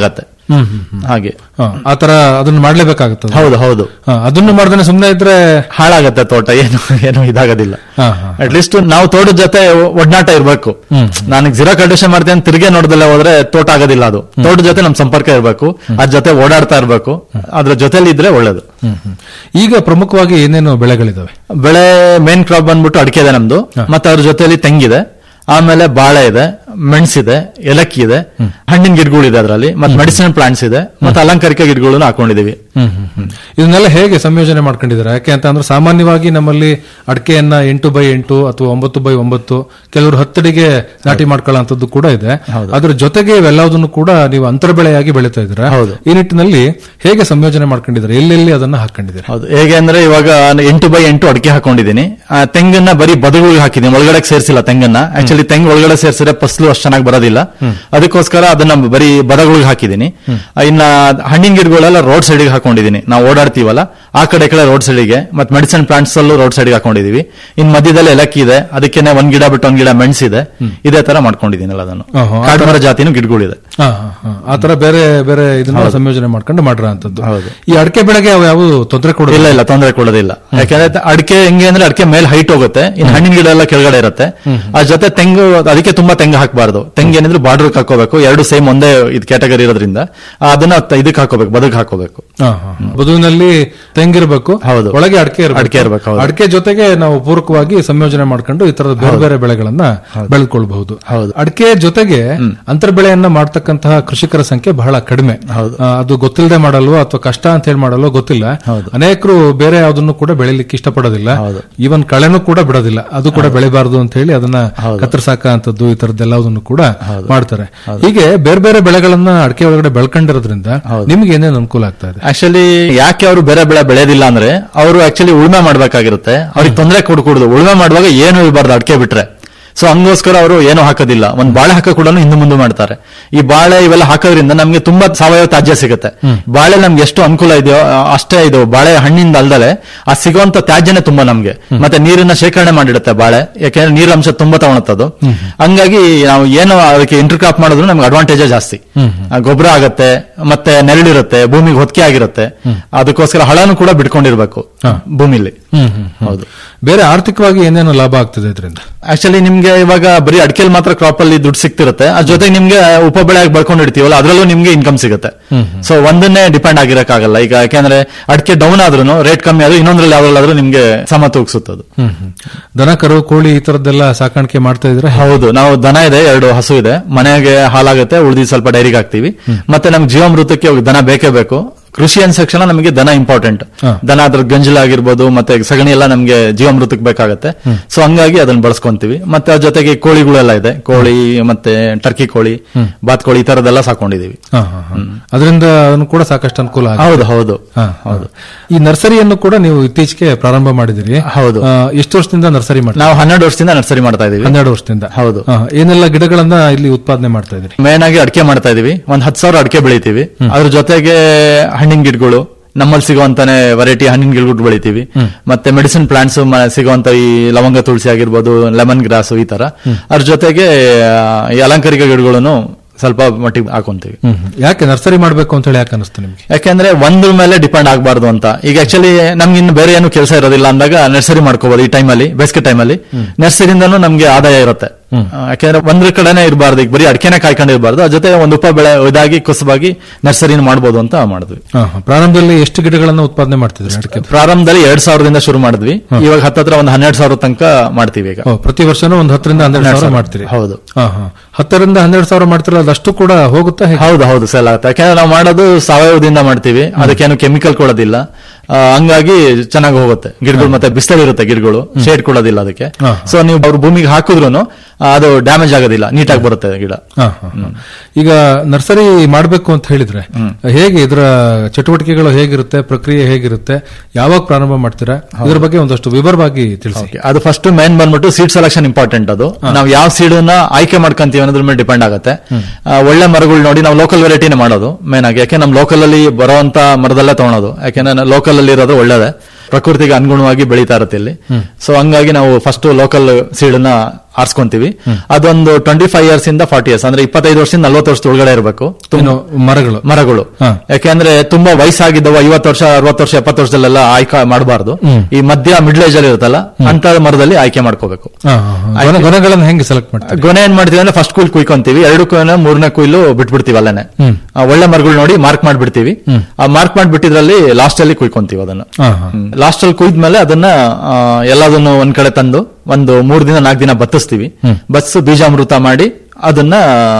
Speaker 14: ಹ್ಮ್ ಹ್ಮ್ ಹ್ಮ್.
Speaker 15: ಹಾಗೆ
Speaker 14: ಹ, ಆ ತರ ಅದನ್ನ ಮಾಡ್ಲೇಬೇಕಾಗುತ್ತದೆ
Speaker 15: ಹೌದು ಹೌದು
Speaker 14: ಹ, ಅದನ್ನು ಮಾಡ್ದೇನೆ ಸುಮ್ನೆ ಇದ್ರೆ
Speaker 15: ಹಾಳಾಗತ್ತೆ ತೋಟ ಏನು ಏನು ಇದಾಗೋದಿಲ್ಲ
Speaker 14: ಹ, ಹ.
Speaker 15: ಅಟ್ ಲೀಸ್ಟ್ ನಾವು ತೋಟದ ಜೊತೆ ಒಡನಾಟ ಇರಬೇಕು
Speaker 14: ಹ್ಮ್.
Speaker 15: ನನಗೆ ಜಿರಾ ಕಲ್ಟಿವೇಶನ್ ಮಾಡ್ತೀನಿ ಅಂತ ತಿರ್ಗೆ ನೋಡ್ದಲ್ಲೇ ಹೋದ್ರೆ ತೋಟ ಆಗೋದಿಲ್ಲ ಅದು ತೋಟದ ಜೊತೆ ನಮ್ ಸಂಪರ್ಕ ಇರಬೇಕು ಅದ್ರ ಜೊತೆ ಓಡಾಡ್ತಾ ಇರಬೇಕು ಅದ್ರ ಜೊತೆಲಿ ಇದ್ರೆ ಒಳ್ಳೇದು
Speaker 14: ಹ್ಮ್, ಹ್ಮ್. ಈಗ ಪ್ರಮುಖವಾಗಿ ಏನೇನು ಬೆಳೆಗಳಿದಾವೆ
Speaker 15: ಬೆಳೆ ಮೇನ್ ಕ್ರಾಪ್ ಬಂದ್ಬಿಟ್ಟು ಅಡಿಕೆ ಇದೆ ನಮ್ದು ಮತ್ತೆ ಅದ್ರ ಜೊತೆಲಿ ತೆಂಗಿದೆ ಆಮೇಲೆ ಬಾಳೆ ಇದೆ ಮೆಣಸಿದೆ ಏಲಕ್ಕಿ ಇದೆ ಹಣ್ಣಿನ ಗಿಡಗಳಿದೆ ಅದರಲ್ಲಿ ಮತ್ತೆ ಮೆಡಿಸಿನಲ್ ಪ್ಲಾಂಟ್ಸ್ ಇದೆ ಮತ್ತೆ ಅಲಂಕಾರಿಕ ಗಿಡಗಳನ್ನು ಹಾಕೊಂಡಿದೀವಿ
Speaker 14: ಹ್ಮ್, ಹ್ಮ್, ಹ್ಮ್. ಇದನ್ನೆಲ್ಲ ಹೇಗೆ ಸಂಯೋಜನೆ ಮಾಡ್ಕೊಂಡಿದ್ದಾರೆ ಯಾಕೆ ಅಂತ ಅಂದ್ರೆ ಸಾಮಾನ್ಯವಾಗಿ ನಮ್ಮಲ್ಲಿ ಅಡಿಕೆಯನ್ನ ಎಂಟು ಬೈ ಎಂಟು ಅಥವಾ ಒಂಬತ್ತು ಬೈ ಒಂಬತ್ತು ಕೆಲವರು ಹತ್ತಡಿಗೆ ನಾಟಿ ಮಾಡ್ಕೊಳ್ಳೋಂಥದ್ದು ಕೂಡ ಇದೆ ಅದ್ರ ಜೊತೆಗೆ ಇವೆಲ್ಲದನ್ನು ಕೂಡ ನೀವು ಅಂತರ ಬೆಳೆಯಾಗಿ ಬೆಳೀತಾ ಇದ್ದೀರಾ ಈ ನಿಟ್ಟಿನಲ್ಲಿ ಹೇಗೆ ಸಂಯೋಜನೆ ಮಾಡ್ಕೊಂಡಿದ್ದಾರೆ ಎಲ್ಲೆಲ್ಲಿ ಅದನ್ನ ಹಾಕೊಂಡಿದ್ದೀರಾ
Speaker 15: ಹೌದು ಹೇಗೆ ಅಂದ್ರೆ ಇವಾಗ ನಾನು ಎಂಟು ಬೈ ಎಂಟು ಅಡಿಕೆ ಹಾಕೊಂಡಿದ್ದೀನಿ ಆ ತೆಂಗನ್ನ ಬರೀ ಬದುಗಳಿಗೆ ಹಾಕಿದ್ದೀನಿ ಒಳಗಡೆ ಸೇರಿಸಿಲ್ಲ ತೆಂಗನ್ನ ಆಕ್ಚುಲಿ ತೆಂಗು ಒಳಗಡೆ ಸೇರಿಸಿದ್ರೆ ಫಸ್ಲು ಅಷ್ಟು ಚೆನ್ನಾಗಿ ಬರೋದಿಲ್ಲ ಅದಕ್ಕೋಸ್ಕರ ಅದನ್ನ ಬರೀ ಬದಗಳಿಗೆ ಹಾಕಿದ್ದೀನಿ ಆ, ಇನ್ನ ಹಣ್ಣಿನ ಗಿಡಗಳೆಲ್ಲ ರೋಡ್ ಸೈಡ್ಗೆ ಹಾಕೊಂಡಿದ್ದೀನಿ ನಾವು ಓಡಾಡ್ತೀವಲ್ಲ ಆ ಕಡೆ ಈ ಕಡೆ ರೋಡ್ ಸೈಡ್ಗೆ ಮತ್ತೆ ಮೆಡಿಸಿನ್ ಪ್ಲಾಂಟ್ಸ್ ಅಲ್ಲೂ ರೋಡ್ ಸೈಡ್ಗೆ ಹಾಕೊಂಡಿದೀವಿ ಇನ್ ಮಧ್ಯದಲ್ಲಿ ಏಲಕ್ಕಿ ಇದೆ ಅದಕ್ಕೇನೆ ಒಂದ್ ಗಿಡ ಬಿಟ್ಟು ಒಂದ್ ಗಿಡ ಮೆಣಸಿದೆ ಇದೇ ತರ ಮಾಡ್ಕೊಂಡಿದ್ದೀನಿ ಅದನ್ನು
Speaker 14: ಆಹಾ, ಆ
Speaker 15: ಕಾಡುಮರ ಜಾತಿನೂ ಗಿಡಗಳಿದೆ
Speaker 14: ಹಾ, ಹಾ, ಹಾ. ಆ ತರ ಬೇರೆ ಬೇರೆ ಇದನ್ನ
Speaker 15: ಹೌದು.
Speaker 14: ಸಂಯೋಜನೆ ಮಾಡ್ಕೊಂಡು ಮಾಡಿರೋ ಅಂತದ್ದು ಈ ಅಡಿಕೆ ಬೆಳೆಗೆ ಅವು ಯಾವ ತೊಂದರೆ ಕೊಡೋದಿಲ್ಲ
Speaker 15: ಇಲ್ಲ ಇಲ್ಲ ತೊಂದರೆ ಕೊಡೋದಿಲ್ಲ ಯಾಕಂದ್ರೆ ತ- ಅಡಿಕೆ ಹೆಂಗೆ ಅಂದ್ರೆ ಅಡಿಕೆ ಮೇಲೆ ಹೈಟ್ ಹೋಗುತ್ತೆ ಇನ್ನು ಹಣ್ಣಿನ ಗಿಡ ಎಲ್ಲ ಕೆಳಗಡೆ ಇರುತ್ತೆ ಆ ಜೊತೆ ತೆಂಗು ಅದಕ್ಕೆ ತುಂಬಾ ತೆಂಗು ಹಾಕಬಾರ್ದು ತೆಂಗು ಏನಿದ್ರು ಬಾರ್ಡರ್ ಹಾಕೋಬೇಕು ಎರಡು ಸೇಮ್ ಒಂದೇ ಇದು ಕ್ಯಾಟಗರಿ ಇರೋದ್ರಿಂದ ಆ, ಅದನ್ನ ತ- ಇದಕ್ಕೆ ಹಾಕೋಬೇಕು ಬದುಕು ಹಾಕೋಬೇಕು
Speaker 14: ಹಾ, ಹಾ, ಹಾ. ಬದುವಿನಲ್ಲಿ ತೆಂಗಿರಬೇಕು
Speaker 15: ಹೌದು.
Speaker 14: ಒಳಗೆ ಅಡಿಕೆ ಇರಬೇಕು
Speaker 15: ಅಡಿಕೆ ಇರ್ಬೇಕು, ಹೌದು.
Speaker 14: ಅಡಿಕೆ ಜೊತೆಗೆ ನಾವು ಪೂರಕವಾಗಿ ಸಂಯೋಜನೆ ಮಾಡ್ಕೊಂಡು ಈ ತರದ ಬೇರೆ ಬೇರೆ ಬೆಳೆಗಳನ್ನ ಬೆಳೆದುಕೊಳ್ಬಹುದು ಅಡಿಕೆ ಜೊತೆಗೆ ಅಂತರ ಬೆಳೆಯನ್ನ ಮಾಡ್ತಕ್ಕಂತಹ ಕೃಷಿಕರ ಸಂಖ್ಯೆ ಬಹಳ ಕಡಿಮೆ ಆ, ಅದು ಗೊತ್ತಿಲ್ಲದೆ ಮಾಡಲ್ವೋ ಅಥವಾ ಕಷ್ಟ ಅಂತ ಹೇಳಿ ಮಾಡಲ್ವೋ ಗೊತ್ತಿಲ್ಲ ಅನೇಕರು ಬೇರೆ ಯಾವ್ದನ್ನು ಕೂಡ ಬೆಳಿಲಿಕ್ಕೆ ಇಷ್ಟಪಡೋದಿಲ್ಲ ಈವನ್ ಕಳೆನೂ ಕೂಡ ಬಿಡೋದಿಲ್ಲ ಅದು ಕೂಡ ಬೆಳಿಬಾರದು ಅಂತ ಹೇಳಿ ಅದನ್ನ ಕತ್ತರಿಸಾಕ ಅಂತದ್ದು ಈ ತರದ್ದೆಲ್ಲದನ್ನು ಕೂಡ ಮಾಡ್ತಾರೆ ಹೀಗೆ ಬೇರೆ ಬೇರೆ ಬೆಳೆಗಳನ್ನ ಅಡಿಕೆ ಒಳಗಡೆ ಬೆಳ್ಕೊಂಡಿರೋದ್ರಿಂದ ನಿಮ್ಗೆ ಏನೇನು ಅನುಕೂಲ ಆಗ್ತಾ ಇದೆ
Speaker 15: ಆಕ್ಚುಲಿ ಯಾಕೆ ಅವರು ಬೇರೆ ಬೆಳೆ ಬೆಳೆಯೋದಿಲ್ಲ ಅಂದ್ರೆ ಅವರು ಆಕ್ಚುಲಿ ಉಳುಮೆ ಮಾಡ್ಬೇಕಾಗಿರುತ್ತೆ ಅವ್ರಿಗೆ ತೊಂದರೆ ಕೊಡ್ಕೂಡುದು ಉಳುಮೆ ಮಾಡುವಾಗ ಏನು ಇರಬಾರ್ದು ಅಡಿಕೆ ಬಿಟ್ರೆ ಸೊ ಹಂಗೋಸ್ಕರ ಅವರು ಏನು ಹಾಕೋದಿಲ್ಲ ಒಂದ್ ಬಾಳೆ ಹಾಕ ಕೂಡ ಹಿಂದೆ ಮುಂದೆ ಮಾಡ್ತಾರೆ ಈ ಬಾಳೆ ಇವೆಲ್ಲ ಹಾಕೋದ್ರಿಂದ ನಮ್ಗೆ ತುಂಬಾ ಸಾವಯವ ತ್ಯಾಜ್ಯ ಸಿಗುತ್ತೆ ಬಾಳೆ ನಮ್ಗೆ ಎಷ್ಟು ಅನುಕೂಲ ಇದೆಯೋ ಆ, ಅಷ್ಟೇ ಇದು ಬಾಳೆ ಹಣ್ಣಿಂದ ಅಲ್ದಲೆ ಆ ಸಿಗುವಂತ ತ್ಯಾಜ್ಯನೇ ತುಂಬಾ ನಮ್ಗೆ ಮತ್ತೆ ನೀರನ್ನ ಶೇಖರಣೆ ಮಾಡಿಡುತ್ತೆ ಬಾಳೆ ಯಾಕೆಂದ್ರೆ ನೀರಂಶ ತುಂಬಾ ತಗೊಳತ್ತದು ಹಂಗಾಗಿ ನಾವು ಏನು ಅದಕ್ಕೆ ಇಂಟರ್ ಕ್ರಾಪ್ ಮಾಡಿದ್ರು ನಮ್ಗೆ ಅಡ್ವಾಂಟೇಜೇ ಜಾಸ್ತಿ ಆ, ಗೊಬ್ಬರ ಆಗತ್ತೆ ಮತ್ತೆ ನೆರಳಿರುತ್ತೆ ಭೂಮಿಗೆ ಹೊತ್ತಿಗೆ ಆಗಿರುತ್ತೆ ಅದಕ್ಕೋಸ್ಕರ ಹಳನು ಕೂಡ ಬಿಟ್ಕೊಂಡಿರ್ಬೇಕು ಭೂಮಿಲಿ
Speaker 14: ಹ್ಮ್, ಹ್ಮ್, ಹ್ಮ್.
Speaker 15: ಹೌದು
Speaker 14: ಬೇರೆ ಆರ್ಥಿಕವಾಗಿ ಏನೇನು ಲಾಭ ಆಗ್ತದೆ ಇದರಿಂದ
Speaker 15: ಆಕ್ಚುಲಿ ನಿಮ್ಗೆ ಇವಾಗ ಬರೀ ಅಡಿಕೆಲ್ ಮಾತ್ರ ಕ್ರಾಪ್ ಅಲ್ಲಿ ದುಡ್ಡು ಸಿಗ್ತಿರುತ್ತೆ ಅದ್ರ ಜೊತೆಗೆ ನಿಮ್ಗೆ ಉಪ ಬೆಳೆಯಾಗಿ ಬೆಳ್ಕೊಂಡಿರ್ತೀವಲ್ಲ ಅದ್ರಲ್ಲೂ ನಿಮ್ಗೆ ಇನ್ಕಮ್ ಸಿಗುತ್ತೆ ಸೊ ಒಂದನ್ನೇ ಡಿಪೆಂಡ್ ಆಗಿರಕ್ಕಾಗಲ್ಲ ಈಗ ಯಾಕೆಂದ್ರೆ ಅಡಿಕೆ ಡೌನ್ ಆದ್ರೂ ರೇಟ್ ಕಮ್ಮಿ ಆದ್ರೂ ಇನ್ನೊಂದ್ರಲ್ಲಿ ಯಾವ್ದ್ರಲ್ಲಾದ್ರೂ ನಿಮ್ಗೆ ಸಮ ತೂಗಿಸುತ್ತದೆ
Speaker 14: ಹ್ಮ್, ಹ್ಮ್. ದನ ಕರು ಕೋಳಿ ಈ ತರದ್ದೆಲ್ಲ ಸಾಕಾಣಿಕೆ ಮಾಡ್ತಾ ಇದ್ರೆ
Speaker 15: ಹೌದು ನಾವು ದನ ಇದೆ ಎರಡು ಹಸು ಇದೆ ಮನೆಗೆ ಹಾಲಾಗುತ್ತೆ ಉಳಿದಿ ಸ್ವಲ್ಪ ಡೈರಿಗೆ ಹಾಕ್ತಿವಿ ಮತ್ತೆ ನಮ್ಗೆ ಜೀವಾಮೃತಕ್ಕೆ ದನ ಬೇಕೇ ಬೇಕು ಕೃಷಿ ಅಂದ ತಕ್ಷಣ ನಮಗೆ ದನ ಇಂಪಾರ್ಟೆಂಟ್ ದನ ಅದ್ರ ಗಂಜಲ ಆಗಿರ್ಬೋದು ಮತ್ತೆ ಸಗಣಿ ಎಲ್ಲ ನಮ್ಗೆ ಜೀವಾಮೃತಕ್ಕೆ ಬೇಕಾಗತ್ತೆ ಸೊ ಹಂಗಾಗಿ ಅದನ್ನ ಬಳಸ್ಕೊಂತೀವಿ ಮತ್ತೆ ಅದ್ರ ಜೊತೆಗೆ ಕೋಳಿಗಳೆಲ್ಲ ಇದೆ ಕೋಳಿ ಮತ್ತೆ ಟರ್ಕಿ ಕೋಳಿ ಬಾತ್ಕೋಳಿ ಈ ತರದೆಲ್ಲ ಸಾಕೊಂಡಿದೀವಿ
Speaker 14: ಹಾ, ಹಾ, ಹಾ. ಅದರಿಂದ ಅದನ್ನು ಕೂಡ ಸಾಕಷ್ಟು ಅನುಕೂಲ ಆಗಿದೆ.
Speaker 15: ಹೌದು ಹೌದು
Speaker 14: ಹಾ, ಹೌದು ಈ ನರ್ಸರಿಯನ್ನು ಕೂಡ ನೀವು ಇತ್ತೀಚೆಗೆ ಪ್ರಾರಂಭ ಮಾಡಿದಿರಿ
Speaker 15: ಹೌದು
Speaker 14: ಆ, ಎಷ್ಟು ವರ್ಷದಿಂದ ನರ್ಸರಿ ಮಾಡಿ
Speaker 15: ನಾವು ಹನ್ನೆರಡು ವರ್ಷದಿಂದ ನರ್ಸರಿ ಮಾಡ್ತಾ ಇದೀವಿ
Speaker 14: ಹನ್ನೆರಡು ವರ್ಷದಿಂದ
Speaker 15: ಹೌದು
Speaker 14: ಹಾ, ಏನೆಲ್ಲ ಗಿಡಗಳನ್ನ ಇಲ್ಲಿ ಉತ್ಪಾದನೆ ಮಾಡ್ತಾ ಇದ್ರಿ
Speaker 15: ಮೇನ್ ಆಗಿ ಅಡಿಕೆ ಮಾಡ್ತಾ ಇದೀವಿ ಒಂದ್ ಹತ್ತು ಸಾವಿರ ಅಡಿಕೆ ಬೆಳಿತೀವಿ ಅದ್ರ ಜೊತೆಗೆ ಹಣ್ಣಿನ ಗಿಡಗಳು ನಮ್ಮಲ್ಲಿ ಸಿಗುವಂತಾನೆ ವೆರೈಟಿ ಹಣ್ಣಿನ ಗಿಡಗಳು ಬೆಳಿತೀವಿ ಮತ್ತೆ ಮೆಡಿಸಿನ್ ಪ್ಲಾಂಟ್ಸ್ ಸಿಗುವಂತ ಈ ಲವಂಗ ತುಳಸಿ ಆಗಿರ್ಬೋದು ಲೆಮನ್ ಗ್ರಾಸ್ ಈ ತರ ಅದ್ರ ಜೊತೆಗೆ ಆ, ಈ ಅಲಂಕಾರಿಕ ಗಿಡಗಳನ್ನು ಸ್ವಲ್ಪ ಮಟ್ಟಿಗೆ ಹಾಕೊಂತೀವಿ
Speaker 14: ಹ್ಮ್, ಹ್ಮ್. ಯಾಕೆ ನರ್ಸರಿ ಮಾಡ್ಬೇಕು ಅಂತ ಹೇಳಿ ಯಾಕೆ ಅನಿಸ್ತು ನಿಮ್ಗೆ
Speaker 15: ಯಾಕೆಂದ್ರೆ ಒಂದ್ರ ಮೇಲೆ ಡಿಪೆಂಡ್ ಆಗಬಾರ್ದು ಅಂತ ಈಗ ಆಕ್ಚುಲಿ ನಮ್ಗೆ ಇನ್ನು ಬೇರೆ ಏನು ಕೆಲಸ ಇರೋದಿಲ್ಲ ಅಂದಾಗ ನರ್ಸರಿ ಮಾಡ್ಕೋಬಹುದು ಈ ಟೈಮಲ್ಲಿ ಬೇಸಿಗೆ ಟೈಮಲ್ಲಿ ನರ್ಸರಿಯಿಂದನೂ ನಮ್ಗೆ ಆದಾಯ ಇರುತ್ತೆ ಆ, ಯಾಕೆಂದ್ರೆ ಒಂದ್ರ ಕಡೆನೆ ಇರಬಾರ್ದು ಈಗ ಬರೀ ಅಡಿಕೆನೆ ಕಾಯ್ಕೊಂಡಿರಬಾರ್ದು ಅದ್ರ ಜೊತೆ ಒಂದು ಉಪ ಬೆಳೆ ಇದಾಗಿ ಕುಸಬಾಗಿ ನರ್ಸರಿನ ಮಾಡ್ಬೋದು ಅಂತ ಮಾಡಿದ್ವಿ
Speaker 14: ಹಾ, ಹಾ. ಪ್ರಾರಂಭದಲ್ಲಿ ಎಷ್ಟು ಗಿಡಗಳನ್ನ ಉತ್ಪಾದನೆ ಮಾಡ್ತಿದ್ರಿ ಅಡಿಕೆ
Speaker 15: ಪ್ರಾರಂಭದಲ್ಲಿ ಎರಡ್ ಸಾವಿರದಿಂದ ಶುರು ಮಾಡಿದ್ವಿ ಇವಾಗ ಹತ್ತತ್ರ ಒಂದು ಹನ್ನೆರಡು ಸಾವಿರ ತನಕ ಮಾಡ್ತೀವಿ ಈಗ
Speaker 14: ಓ, ಪ್ರತಿ ವರ್ಷನೂ ಒಂದು ಹತ್ತರಿಂದ ಹನ್ನೆರಡು ಸಾವಿರ ಮಾಡ್ತೀರಿ
Speaker 15: ಹೌದು
Speaker 14: ಹಾ, ಹಾ. ಹತ್ತರಿಂದ ಹನ್ನೆರಡು ಸಾವಿರ ಮಾಡ್ತಿರಲ್ಲ ಅದಷ್ಟು ಕೂಡ ಹೋಗುತ್ತಾ ಹೇಗೆ?
Speaker 15: ಹೌದು ಹೌದು ಸೆಲ್ ಆಗುತ್ತೆ ಯಾಕಂದ್ರೆ ನಾವು ಮಾಡೋದು ಸಾವಯವದಿಂದ ಮಾಡ್ತೀವಿ ಅದಕ್ಕೇನು ಕೆಮಿಕಲ್ ಕೊಡೋದಿಲ್ಲ ಆ, ಹಂಗಾಗಿ ಚೆನ್ನಾಗಿ ಹೋಗುತ್ತೆ ಗಿಡಗಳು ಮತ್ತೆ ಬಿಸಿಲಿರುತ್ತೆ ಗಿಡಗಳು ಶೇಡ್ ಕೊಡೋದಿಲ್ಲ ಅದಕ್ಕೆ
Speaker 14: ಹಾ.
Speaker 15: ಸೊ ನೀವು ಅವ್ರ ಭೂಮಿಗೆ ಹಾಕಿದ್ರು ಅದು ಡ್ಯಾಮೇಜ್ ಆಗೋದಿಲ್ಲ ನೀಟಾಗಿ ಬರುತ್ತೆ ಗಿಡ
Speaker 14: ಹಾ, ಹಾ, ಹಾ. ಈಗ ನರ್ಸರಿ ಮಾಡಬೇಕು ಅಂತ ಹೇಳಿದ್ರೆ ಹೇಗೆ ಇದರ ಚಟುವಟಿಕೆಗಳು ಹೇಗಿರುತ್ತೆ ಪ್ರಕ್ರಿಯೆ ಹೇಗಿರುತ್ತೆ ಯಾವಾಗ ಪ್ರಾರಂಭ ಮಾಡ್ತೀರಾ ಇದ್ರ ಬಗ್ಗೆ ಒಂದಷ್ಟು ವಿವರವಾಗಿ ತಿಳಿಸಿ
Speaker 15: Okay. ಅದು ಫಸ್ಟ್ ಮೇನ್ ಬಂದ್ಬಿಟ್ಟು ಸೀಡ್ ಸೆಲೆಕ್ಷನ್ ಇಂಪಾರ್ಟೆಂಟ್ ಅದು ನಾವು ಯಾವ ಸೀಡನ್ನ ಆಯ್ಕೆ ಮಾಡ್ಕೊಂತೀವಿ ಅನ್ನೋದ್ರ ಮೇಲೆ ಡಿಪೆಂಡ್ ಆಗುತ್ತೆ ಆ, ಒಳ್ಳೆ ಮರಗಳು ನೋಡಿ ನಾವು ಲೋಕಲ್ ವೆರೈಟಿನೇ ಮಾಡೋದು ಮೇನ್ ಆಗಿ ಯಾಕೆ ನಮ್ ಲೋಕಲ್ ಅಲ್ಲಿ ಬರುವಂತ ಮರದಲ್ಲೇ ತಗೊಳೋದು ಯಾಕೆಂದ್ರೆ ಲೋಕಲ್ ಅಲ್ಲಿ ಇರೋದು ಒಳ್ಳೇದೇ ಪ್ರಕೃತಿಗೆ ಅನುಗುಣವಾಗಿ ಬೆಳೀತಾ ಇರುತ್ತೆ ಇಲ್ಲಿ ಸೊ ಹಂಗಾಗಿ ನಾವು ಫಸ್ಟ್ ಲೋಕಲ್ ಸೀಡನ್ನ ಆರಿಸ್ಕೊಂತೀವಿ ಅದೊಂದು ಟ್ವೆಂಟಿ ಫೈವ್ ಇಯರ್ಸ್ ಇಂದ ಫಾರ್ಟಿ ಇಯರ್ಸ್ ಅಂದ್ರೆ ಇಪ್ಪತ್ತೈದು ವರ್ಷದಿಂದ ನಲ್ವತ್ತು ವರ್ಷದ ಒಳಗಡೆ ಇರಬೇಕು
Speaker 14: ಏನು ಮರಗಳು
Speaker 15: ಮರಗಳು
Speaker 14: ಹಾ.
Speaker 15: ಯಾಕೆಂದ್ರೆ ತುಂಬಾ ವಯಸ್ಸಾಗಿದ್ದವ ಐವತ್ತು ವರ್ಷ ಅರವತ್ತು ವರ್ಷ ಎಪ್ಪತ್ತು ವರ್ಷದಲ್ಲೆಲ್ಲ ಆಯ್ಕೆ ಮಾಡಬಾರ್ದು
Speaker 14: ಹ್ಮ್.
Speaker 15: ಈ ಮಧ್ಯ ಮಿಡ್ಲ್ ಏಜ್ ಅಲ್ಲಿ ಇರುತ್ತಲ್ಲ ಅಂತ ಮರದಲ್ಲಿ ಆಯ್ಕೆ ಮಾಡ್ಕೋಬೇಕು
Speaker 14: ಹಾ, ಹಾ, ಹಾ. ಗೊನೆ- ಗೊನೆಗಳನ್ನ ಹೆಂಗೆ ಸೆಲೆಕ್ಟ್ ಮಾಡ್ತಾರೆ
Speaker 15: ಗೊನೆ ಏನ್ ಮಾಡ್ತೀವಿ ಅಂದ್ರೆ ಫಸ್ಟ್ ಕುಯ್ಲ್ ಕುಯ್ಕೊಂತೀವಿ ಎರಡು ಕೊಯ್ಲು ಮೂರನೇ ಕುಯ್ಲು ಬಿಟ್ಬಿಡ್ತೀವಿ ಅಲ್ಲೇನೆ
Speaker 14: ಹ್ಮ್.
Speaker 15: ಆ, ಒಳ್ಳೆ ಮರಗಳು ನೋಡಿ ಮಾರ್ಕ್ ಮಾಡ್ಬಿಡ್ತೀವಿ ಆ ಮಾರ್ಕ್ ಮಾಡ್ಬಿಟ್ಟಿದ್ರಲ್ಲಿ ಲಾಸ್ಟ್ ಅಲ್ಲಿ ಕುಯ್ಕೊಂತೀವಿ ಅದನ್ನ
Speaker 14: ಹಾ, ಹಾ.
Speaker 15: ಲಾಸ್ಟ್ ಅಲ್ಲಿ ಕುಯ್ದ್ಮೇಲೆ ಅದನ್ನ ಆ, ಎಲ್ಲದನ್ನು ಒಂದ್ ಕಡೆ ತಂದು ಒಂದು ಮೂರ್ ದಿನ ನಾಲ್ಕು ದಿನ ಬತ್ತಿಸ್ತೀವಿ
Speaker 14: ಹ್ಮ್.
Speaker 15: ಬಸ್ಸು ಬೀಜಾಮೃತ ಮಾಡಿ ಅದನ್ನ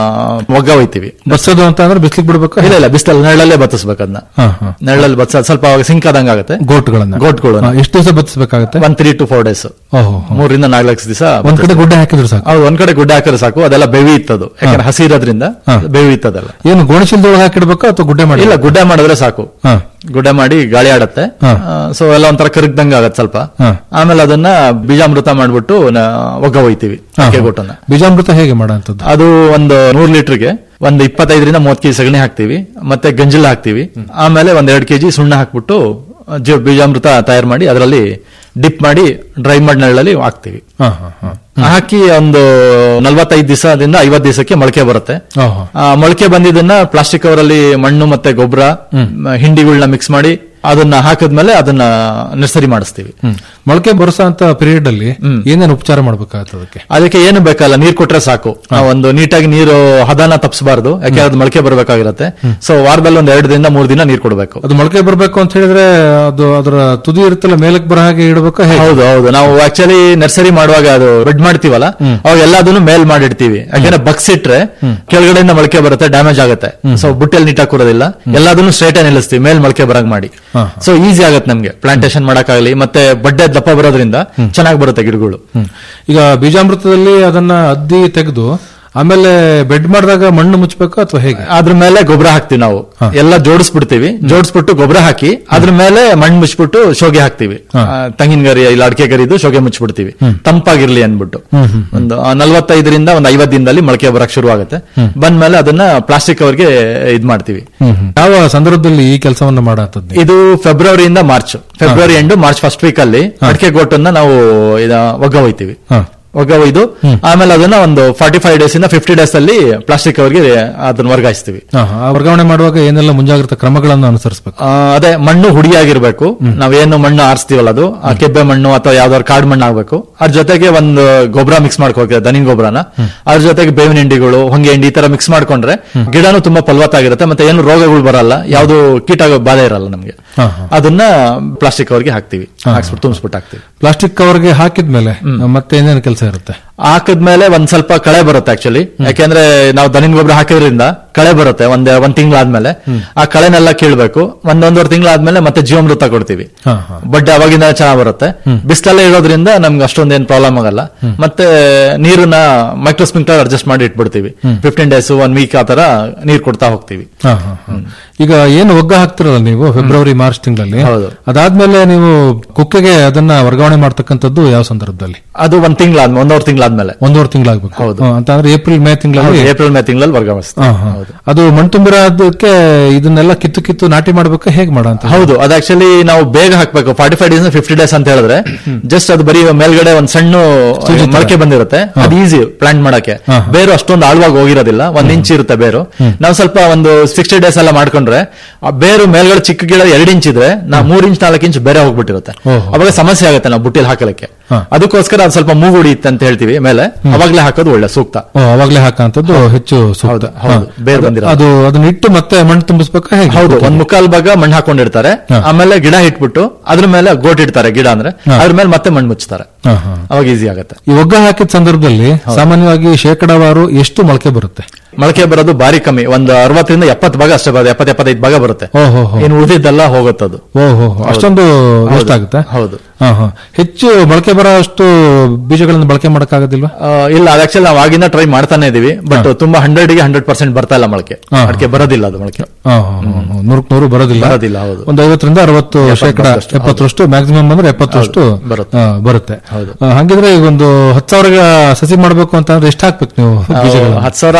Speaker 15: ಒಗ್ಗ ಒಯ್ತೀವಿ
Speaker 14: ಬಸ್ಸೋದು ಅಂತ ಅಂದ್ರೆ ಬಿಸ್ಲಿಗೆ ಬಿಡ್ಬೇಕು
Speaker 15: ಇಲ್ಲ ಇಲ್ಲ ಬಿಸಿಲಲ್ಲಿ ನೆರಳಲ್ಲೇ ಬತ್ತಿಸ್ಬೇಕು ಅದನ್ನ
Speaker 14: ಹಾ, ಹಾ.
Speaker 15: ನೆರಳಲ್ಲಿ ಬತ್ತ ಸ್ವಲ್ಪ ಅವಾಗ ಸಿಂಕ್ ಆದಂಗ ಆಗುತ್ತೆ
Speaker 14: ಗೋಟ್ಗಳನ್ನ
Speaker 15: ಗೋಟ್ಗಳು
Speaker 14: ಹಾ, ಎಷ್ಟು ದಿವಸ ಬತ್ತಿಸ್ಬೇಕಾಗತ್ತೆ
Speaker 15: ಒಂದ್ ತ್ರೀ ಟು ಫೋರ್ ಡೇಸ್
Speaker 14: ಓಹೋ
Speaker 15: ಮೂರರಿಂದ ನಾಲ್ಕು ಲಕ್ಷ ದಿವಸ
Speaker 14: ಒಂದ್ ಕಡೆ ಗುಡ್ಡೆ ಹಾಕಿದ್ರು ಸಾಕು
Speaker 15: ಹೌದು ಒಂದ್ ಕಡೆ ಗುಡ್ಡೆ ಹಾಕಿದ್ರೆ ಸಾಕು ಅದೆಲ್ಲ ಬೆವಿ ಇತ್ತದು ಯಾಕಂದ್ರೆ ಹಸಿ ಇರೋದ್ರಿಂದ
Speaker 14: ಹಾ.
Speaker 15: ಬೆವಿ ಇತ್ತದೆಲ್ಲ
Speaker 14: ಏನು ಗೋಣಿಚೀಲದೊಳಗೆ ಹಾಕಿಡ್ಬೇಕಾ ಅಥವಾ ಗುಡ್ಡೆ ಮಾಡಿ
Speaker 15: ಇಲ್ಲ ಗುಡ್ಡೆ ಮಾಡಿದ್ರೆ ಸಾಕು
Speaker 14: ಹಾ.
Speaker 15: ಗುಡ್ಡೆ ಮಾಡಿ ಗಾಳಿ ಆಡತ್ತೆ
Speaker 14: ಹಾ.
Speaker 15: ಸೊ ಎಲ್ಲ ಒಂಥರ ಕರಗ್ದಂಗ ಆಗತ್ತೆ ಸ್ವಲ್ಪ
Speaker 14: ಹಾ.
Speaker 15: ಆಮೇಲೆ ಅದನ್ನ ಬೀಜಾಮೃತ ಮಾಡ್ಬಿಟ್ಟು ನ- ಒಗ್ಗ ಒಯ್ತೀವಿ
Speaker 14: ಹಾ, ಹಾ.
Speaker 15: ಅಕ್ಕೆಗೊಟ್ಟನ್ನ
Speaker 14: ಬೀಜಾಮೃತ ಹೇಗೆ ಮಾಡೋಂಥದ್ದು
Speaker 15: ಅದು ಒಂದು ನೂರ್ ಲೀಟರ್ಗೆ ಒಂದು ಇಪ್ಪತ್ತೈದರಿಂದ ಮೂವತ್ತು ಕೆಜಿ ಸಗಣಿ ಹಾಕ್ತಿವಿ ಮತ್ತೆ ಗಂಜಲ ಹಾಕ್ತಿವಿ ಆಮೇಲೆ ಒಂದ್ ಎರಡು ಕೆಜಿ ಸುಣ್ಣ ಹಾಕ್ಬಿಟ್ಟು ಜ- ಬೀಜಾಮೃತ ತಯಾರು ಮಾಡಿ ಅದರಲ್ಲಿ ಡಿಪ್ ಮಾಡಿ ಡ್ರೈ ಮಾಡಿ ನೆರಳಲ್ಲಿ ಹಾಕ್ತಿವಿ
Speaker 14: ಹಾ, ಹಾ, ಹಾ.
Speaker 15: ಹಾಕಿ ಒಂದು ನಲವತ್ತೈದು ದಿವಸದಿಂದ ಐವತ್ತು ದಿವಸಕ್ಕೆ ಮೊಳಕೆ ಬರುತ್ತೆ
Speaker 14: ಓಹೋ.
Speaker 15: ಆ, ಮೊಳಕೆ ಬಂದಿದ್ದನ್ನ ಪ್ಲಾಸ್ಟಿಕ್ ಕವರಲ್ಲಿ ಮಣ್ಣು ಮತ್ತೆ ಗೊಬ್ಬರ ಹಿಂಡಿಗಳನ್ನ ಮಿಕ್ಸ್ ಮಾಡಿ ಅದನ್ನ ಹಾಕಿದ್ಮೇಲೆ ಅದನ್ನ ನರ್ಸರಿ ಮಾಡಿಸ್ತೀವಿ
Speaker 14: ಹ್ಮ್. ಮೊಳಕೆ ಬರುಸ ಅಂತ ಪೀರಿಯಡ್ ಅಲ್ಲಿ ಏನೇನು ಉಪಚಾರ ಮಾಡ್ಬೇಕಾಗತ್ತೆ ಅದಕ್ಕೆ
Speaker 15: ಅದಕ್ಕೆ ಏನು ಬೇಕಲ್ಲ ನೀರ್ ಕೊಟ್ರೆ ಸಾಕು ಆ, ಒಂದು ನೀಟಾಗಿ ನೀರು ಹದನ ತಪ್ಪಿಸಬಾರ್ದು ಯಾಕೆ ಅದು ಮೊಳಕೆ ಬರಬೇಕಾಗಿರುತ್ತೆ ಸೊ ವಾರದಲ್ಲಿ ಒಂದ್ ಎರಡು ದಿನ ಮೂರ್ ದಿನ ನೀರ್ ಕೊಡಬೇಕು
Speaker 14: ಅದು ಮೊಳಕೆ ಬರ್ಬೇಕು ಅಂತ ಹೇಳಿದ್ರೆ ಅದು ಅದರ ತುದಿ ಇರುತ್ತಲ್ಲ ಮೇಲಕ್ಕೆ ಬರ ಹಾಗೆ ಇಡಬೇಕಾ ಹೇಗೆ
Speaker 15: ಹೌದು ಹೌದು ನಾವು ಆಕ್ಚುಲಿ ನರ್ಸರಿ ಮಾಡುವಾಗ ಅದು ಬೆಡ್ ಮಾಡ್ತೀವಲ್ಲ ಅವಾಗ ಎಲ್ಲದನ್ನು ಮೇಲ್ ಮಾಡಿಡ್ತೀವಿ ಯಾಕಂದ್ರೆ ಬಗ್ಸಿಟ್ರೆ ಕೆಳಗಡೆಯಿಂದ ಮೊಳಕೆ ಬರುತ್ತೆ ಡ್ಯಾಮೇಜ್ ಆಗುತ್ತೆ ಸೊ ಬುಟ್ಟೆಲ್ ನೀಟಾಗಿ ಕೂರೋದಿಲ್ಲ ಎಲ್ಲದನ್ನು ಸ್ಟ್ರೇಟ್ ನಿಲ್ಲಿಸ್ತೀವಿ ಮೇಲ್ ಮೊಳಕೆ ಬರಂಗ್ ಮಾಡಿ
Speaker 14: ಹಾ.
Speaker 15: ಸೊ ಈಸಿ ಆಗುತ್ತೆ ನಮ್ಗೆ ಪ್ಲಾಂಟೇಶನ್ ಮಾಡಕ್ಕಾಗಲಿ ಮತ್ತೆ ಬಡ್ಡೆ ದಪ್ಪ ಬರೋದ್ರಿಂದ ಚೆನ್ನಾಗಿ ಬರುತ್ತೆ ಗಿಡಗಳು
Speaker 14: ಹ್ಮ್. ಈಗ ಬೀಜಾಮೃತದಲ್ಲಿ ಅದನ್ನ ಅದ್ದಿ ತೆಗೆದು ಆಮೇಲೆ ಬೆಡ್ ಮಾಡಿದಾಗ ಮಣ್ಣು ಮುಚ್ಚಬೇಕು ಅಥವಾ ಹೇಗೆ
Speaker 15: ಅದ್ರ ಮೇಲೆ ಗೊಬ್ಬರ ಹಾಕ್ತಿವಿ ನಾವು ಎಲ್ಲ ಜೋಡಿಸ್ಬಿಡ್ತೀವಿ ಜೋಡಿಸ್ಬಿಟ್ಟು ಗೊಬ್ಬರ ಹಾಕಿ ಅದ್ರ ಮೇಲೆ ಮಣ್ಣು ಮುಚ್ಚಿಬಿಟ್ಟು ಶೋಗೆ ಹಾಕ್ತಿವಿ ಆ, ತೆಂಗಿನ ಗರಿ ಇಲ್ಲ ಅಡಿಕೆ ಗರಿದು ಶೋಗೆ ಮುಚ್ಚಿಬಿಡ್ತೀವಿ ತಂಪಾಗಿರ್ಲಿ ಅಂದ್ಬಿಟ್ಟು ಒಂದು ಆ, ನಲವತ್ತೈದರಿಂದ ಒಂದು ಐವತ್ತು ದಿನದಲ್ಲಿ ಮೊಳಕೆ ಬರಕ್ ಶುರು ಆಗುತ್ತೆ ಬಂದ್ಮೇಲೆ ಅದನ್ನ ಪ್ಲಾಸ್ಟಿಕ್ ಅವ್ರಿಗೆ ಇದ್ ಮಾಡ್ತೀವಿ
Speaker 14: ಹ್ಮ್, ಹ್ಮ್. ಯಾವ ಸಂದರ್ಭದಲ್ಲಿ ಈ ಕೆಲಸವನ್ನ ಮಾಡತ್ತದ್ದು
Speaker 15: ಇದು ಫೆಬ್ರವರಿಯಿಂದ March February end March first week ಅಲ್ಲಿ ಅಡಿಕೆ ಗೋಟನ್ನ ನಾವು ಇದ ಒಗ್ಗ ಒಯ್ತೀವಿ ಒಗ್ಗ ಒಯ್ದು ಆಮೇಲೆ ಅದನ್ನ ಒಂದು ಫಾರ್ಟಿ ಫೈವ್ ಡೇಸ್ ಇಂದ ಫಿಫ್ಟಿ ಡೇಸ್ ಅಲ್ಲಿ ಪ್ಲಾಸ್ಟಿಕ್ ಅವ್ರಿಗೆ ಅದನ್ನ ವರ್ಗಾಯಿಸ್ತೀವಿ
Speaker 14: ವರ್ಗಾವಣೆ ಮಾಡುವಾಗ ಏನೆಲ್ಲ ಮುಂಜಾಗ್ರತಾ ಕ್ರಮಗಳನ್ನು ಅನುಸರಿಸಬೇಕು
Speaker 15: ಆ, ಅದೇ ಮಣ್ಣು ಹುಡಿಯಾಗಿರ್ಬೇಕು ನಾವೇನು ಮಣ್ಣು ಆರಿಸ್ತೀವಲ್ಲ ಅದು ಆ ಕೆಬ್ಬೆ ಮಣ್ಣು ಅಥವಾ ಯಾವ್ದಾದ್ರು ಕಾಡು ಮಣ್ಣು ಆಗ್ಬೇಕು ಅದ್ರ ಜೊತೆಗೆ ಒಂದು ಗೊಬ್ಬರ ಮಿಕ್ಸ್ ಮಾಡ್ಕೋಬೇಕು ದನಿನ್ ಗೊಬ್ಬರನ ಅದ್ರ ಜೊತೆಗೆ ಬೇವಿನ ಹಿಂಡಿಗಳು ಹೊಂಗೆ ಹಿಂಡಿ ಈ ತರ ಮಿಕ್ಸ್ ಮಾಡ್ಕೊಂಡ್ರೆ ಗಿಡನು ತುಂಬಾ ಫಲವತ್ತಾಗಿರುತ್ತೆ ಮತ್ತೆ ಏನು ರೋಗಗಳು ಬರಲ್ಲ ಯಾವ್ದು ಕೀಟ ಬಾಧೆ ಇರಲ್ಲ ನಮ್ಗೆ ಅದನ್ನ ಪ್ಲಾಸ್ಟಿಕ್ ಅವ್ರಿಗೆ ಹಾಕ್ತಿವಿ ಹಾಕ್ಸ್ಬಿಟ್ಟು ತುಂಬಿಸ್ಬಿಟ್ಟು ಹಾಕ್ತಿವಿ
Speaker 14: ಪ್ಲಾಸ್ಟಿಕ್ ಕವರ್ಗೆ ಹಾಕಿದ್ಮೇಲೆ ಮತ್ತೆ ಏನೇನು ಕೆಲಸ ಇರುತ್ತೆ
Speaker 15: ಹಾಕಿದ್ಮೇಲೆ ಒಂದ್ ಸ್ವಲ್ಪ ಕಳೆ ಬರುತ್ತೆ ಆಕ್ಚುಲಿ ಯಾಕೆಂದ್ರೆ ನಾವು ದನಿನ್ ಗೊಬ್ಬರ ಹಾಕಿದ್ರಿಂದ ಕಳೆ ಬರುತ್ತೆ ಒಂದ್ ಒಂದ್ ತಿಂಗಳಾದ್ಮೇಲೆ ಆ ಕಳೆನೆಲ್ಲ ಕೀಳ್ಬೇಕು ಒಂದೊಂದೂವರೆ ತಿಂಗಳಾದ್ಮೇಲೆ ಮತ್ತೆ ಜೀವಾಮೃತ ಕೊಡ್ತೀವಿ
Speaker 14: ಹಾ, ಹಾ.
Speaker 15: ಬಡ್ಡೆ ಅವಾಗಿಂದ ಚೆನ್ನಾಗ್ ಬರುತ್ತೆ ಬಿಸಿಲಲ್ಲೇ ಇರೋದ್ರಿಂದ ನಮ್ಗೆ ಅಷ್ಟೊಂದೇನ್ ಪ್ರಾಬ್ಲಮ್ ಆಗಲ್ಲ ಮತ್ತೆ ನೀರನ್ನ ಮೈಕ್ರೋ ಸ್ಪ್ರಿಂಕ್ಲರ್ ಅಡ್ಜಸ್ಟ್ ಮಾಡಿ ಇಟ್ಬಿಡ್ತೀವಿ ಫಿಫ್ಟೀನ್ ಡೇಸ್ ಒನ್ ವೀಕ್ ಆ ತರ ನೀರ್ ಕೊಡ್ತಾ ಹೋಗ್ತೀವಿ
Speaker 14: ಹಾ, ಹಾ, ಹಾ. ಈಗ ಏನು ಒಗ್ಗ ಹಾಕ್ತಿರಲ್ಲ ನೀವು ಫೆಬ್ರವರಿ ಮಾರ್ಚ್ ತಿಂಗಳಲ್ಲಿ
Speaker 15: ಹೌದು.
Speaker 14: ಅದಾದ್ಮೇಲೆ ನೀವು ಕುಕ್ಕೆಗೆ ಅದನ್ನ ವರ್ಗಾವಣೆ ಮಾಡ್ತಕ್ಕಂಥದ್ದು ಯಾವ ಸಂದರ್ಭದಲ್ಲಿ
Speaker 15: ಅದು ಒಂದ್ ತಿಂಗಳಾದ್ಮೇಲೆ ಒಂದೂವರೆ ತಿಂಗಳಾದ್ಮೇಲೆ
Speaker 14: ಒಂದೂವರೆ ತಿಂಗಳಾಗ್ಬೇಕು
Speaker 15: ಹೌದು.
Speaker 14: ಹಾ, ಅಂತಂದ್ರೆ ಏಪ್ರಿಲ್ ಮೇ ತಿಂಗಳಲ್ಲಿ
Speaker 15: ಏಪ್ರಿಲ್ ಮೇ ತಿಂಗಳಲ್ಲಿ ವರ್ಗಾವಣಿಸ್ತೀವಿ
Speaker 14: ಹಾ, ಹಾ. ಅದು ಮಣ್ಣು ತುಂಬಿರೋದಕ್ಕೆ ಇದನ್ನೆಲ್ಲ ಕಿತ್ತು ಕಿತ್ತು ನಾಟಿ ಮಾಡ್ಬೇಕು ಹೇಗೆ ಮಾಡೋ ಅಂತ
Speaker 15: ಹೌದು ಅದು ಆಕ್ಚುಲಿ ನಾವು ಬೇಗ ಹಾಕ್ಬೇಕು forty five days fifty days ಅಂತ ಹೇಳಿದ್ರೆ ಜಸ್ಟ್ ಅದು ಬರೀ ಮೇಲ್ಗಡೆ ಒಂದ್ ಸಣ್ಣ
Speaker 14: ಸೂಜಿ ತರ.
Speaker 15: ಮೊಳಕೆ ಬಂದಿರುತ್ತೆ ಅದು ಈಸಿ ಪ್ಲಾಂಟ್ ಮಾಡಕ್ಕೆ
Speaker 14: ಹಾ.
Speaker 15: ಬೇರು ಅಷ್ಟೊಂದು ಆಳವಾಗಿ ಹೋಗಿರೋದಿಲ್ಲ ಒಂದ್ ಇಂಚ್ ಇರುತ್ತೆ ಬೇರು ನಾವು ಸ್ವಲ್ಪ ಒಂದು ಸಿಕ್ಸ್ಟಿ ಡೇಸ್ ಎಲ್ಲ ಮಾಡ್ಕೊಂಡ್ರೆ ಆ ಬೇರು ಮೇಲ್ಗಡೆ ಚಿಕ್ಕ ಗಿಡ ಎರಡ್ ಇಂಚ್ ಇದ್ರೆ ನಾವು ಮೂರ್ ಇಂಚ್ ನಾಲ್ಕು ಇಂಚ್ ಬೇರೆ ಹೋಗ್ಬಿಟ್ಟಿರುತ್ತೆ
Speaker 14: ಓಹೋ.
Speaker 15: ಅವಾಗ ಸಮಸ್ಯೆ ಆಗುತ್ತೆ ನಾವು ಬುಟ್ಟಿಲ್ ಹಾಕಲಿಕ್ಕೆ
Speaker 14: ಹಾ.
Speaker 15: ಅದಕ್ಕೋಸ್ಕರ ಅದು ಸ್ವಲ್ಪ ಮೂಗು ಹೊಡಿಯುತ್ತೆ ಅಂತ ಹೇಳ್ತೀವಿ ಮೇಲೆ ಅವಾಗ್ಲೇ ಹಾಕೋದು ಒಳ್ಳೆ ಸೂಕ್ತ
Speaker 14: ಓ, ಅವಾಗ್ಲೇ ಹಾಕಂತದ್ದು ಹೆಚ್ಚು ಸೂಕ್ತ
Speaker 15: ಹೌದು, ಹೌದು.
Speaker 14: ಹಾ.
Speaker 15: ಬೇರೆ
Speaker 14: ಅದು-
Speaker 15: ಬಂದಿರೋದು.
Speaker 14: ಅದು ಅದನ್ನ ಇಟ್ಟು ಮತ್ತೆ ಮಣ್ಣು ತುಂಬಿಸ್ಬೇಕಾ ಹೇಗೆ
Speaker 15: ಹೌದು ಒಂದ್ ಮುಕ್ಕಾಲ್ ಭಾಗ ಮಣ್ಣು ಹಾಕೊಂಡಿರ್ತಾರೆ
Speaker 14: ಹಾ.
Speaker 15: ಆಮೇಲೆ ಗಿಡ ಇಟ್ಬಿಟ್ಟು ಅದ್ರ ಮೇಲೆ ಗೋಟ್ ಇಡ್ತಾರೆ ಗಿಡ ಅಂದ್ರೆ
Speaker 14: ಹಾ.
Speaker 15: ಅದ್ರ ಮೇಲೆ ಮತ್ತೆ ಮಣ್ಣು ಮುಚ್ತಾರೆ
Speaker 14: ಹಾ, ಹಾ.
Speaker 15: ಅವಾಗ ಈಸಿ ಆಗುತ್ತೆ
Speaker 14: ಈ ಒಗ್ಗ ಹಾಕಿದ ಸಂದರ್ಭದಲ್ಲಿ ಸಾಮಾನ್ಯವಾಗಿ ಶೇಕಡಾವಾರು ಎಷ್ಟು ಮೊಳಕೆ ಬರುತ್ತೆ
Speaker 15: ಮೊಳಕೆ ಬರೋದು ಬಾರಿ ಕಮ್ಮಿ ಒಂದು ಅರವತ್ತರಿಂದ ಎಪ್ಪತ್ತು ಭಾಗ ಅಷ್ಟೇ ಬರೋದು ಎಪ್ಪತ್ ಎಪ್ಪತ್ತೈದು ಭಾಗ ಬರುತ್ತೆ
Speaker 14: ಓಹೋ
Speaker 15: ಇನ್ನು ಉಳಿದಿದ್ದೆಲ್ಲ ಹೋಗುತ್ತದು
Speaker 14: ಓಹೋ ಅಷ್ಟೊಂದು
Speaker 15: ಹೌದು.
Speaker 14: ವೇಸ್ಟ್ ಆಗುತ್ತೆ
Speaker 15: ಹೌದು
Speaker 14: ಹಾ, ಹಾ. ಹೆಚ್ಚು ಮೊಳಕೆ ಬರೋ ಅಷ್ಟು ಬೀಜಗಳನ್ನು ಬಳಕೆ ಮಾಡಕ್ಕಾಗೋದಿಲ್ವಾ
Speaker 15: ಆ, ಇಲ್ಲ ಅದು ಆಕ್ಚುಲಿ ನಾವು ಆಗಿಂದ ಟ್ರೈ ಮಾಡ್ತಾನೆ ಇದೀವಿ ಬಟ್ ತುಂಬಾ ಹಂಡ್ರೆಡ್ ಗೆ ಹಂಡ್ರೆಡ್ ಪರ್ಸೆಂಟ್ ಬರ್ತಾ ಇಲ್ಲ ಮೊಳಕೆ
Speaker 14: ಹಾ.
Speaker 15: ಅದಕ್ಕೆ ಬರೋದಿಲ್ಲ ಅದು ಮೊಳಕೆ
Speaker 14: ಹಾ, ಹಾ, ಹಾ, ಹಾ. ನೂರಕ್ಕೆ ನೂರು ಬರೋದಿಲ್ಲ
Speaker 15: ಬರೋದಿಲ್ಲ, ಹೌದು.
Speaker 14: ಒಂದು ಐವತ್ತರಿಂದ ಅರವತ್ತು
Speaker 15: ಎಪ್ಪತ್ತು
Speaker 14: ಶೇಕಡ
Speaker 15: ಅಷ್ಟು, ಹೌದು.
Speaker 14: ಎಪ್ಪತ್ತರಷ್ಟು ಮ್ಯಾಕ್ಸಿಮಮ್ ಅಂದ್ರೆ ಎಪ್ಪತ್ತರಷ್ಟು
Speaker 15: ಹೌದು, ಬರುತ್ತೆ.
Speaker 14: ಆ, ಬರುತ್ತೆ
Speaker 15: ಹೌದು.
Speaker 14: ಆ, ಹಂಗಿದ್ರೆ ಈಗ ಒಂದು ಹತ್ತು ಸಾವಿರ ಸಸಿ ಮಾಡ್ಬೇಕು ಅಂತ ಅಂದ್ರೆ ಎಷ್ಟು ಹಾಕ್ಬೇಕು ನೀವು ಬೀಜಗಳನ್ನ
Speaker 15: ಹತ್ತು ಸಾವಿರ ಹಾಕ್ಬೇಕು ಅಂದ್ರೆ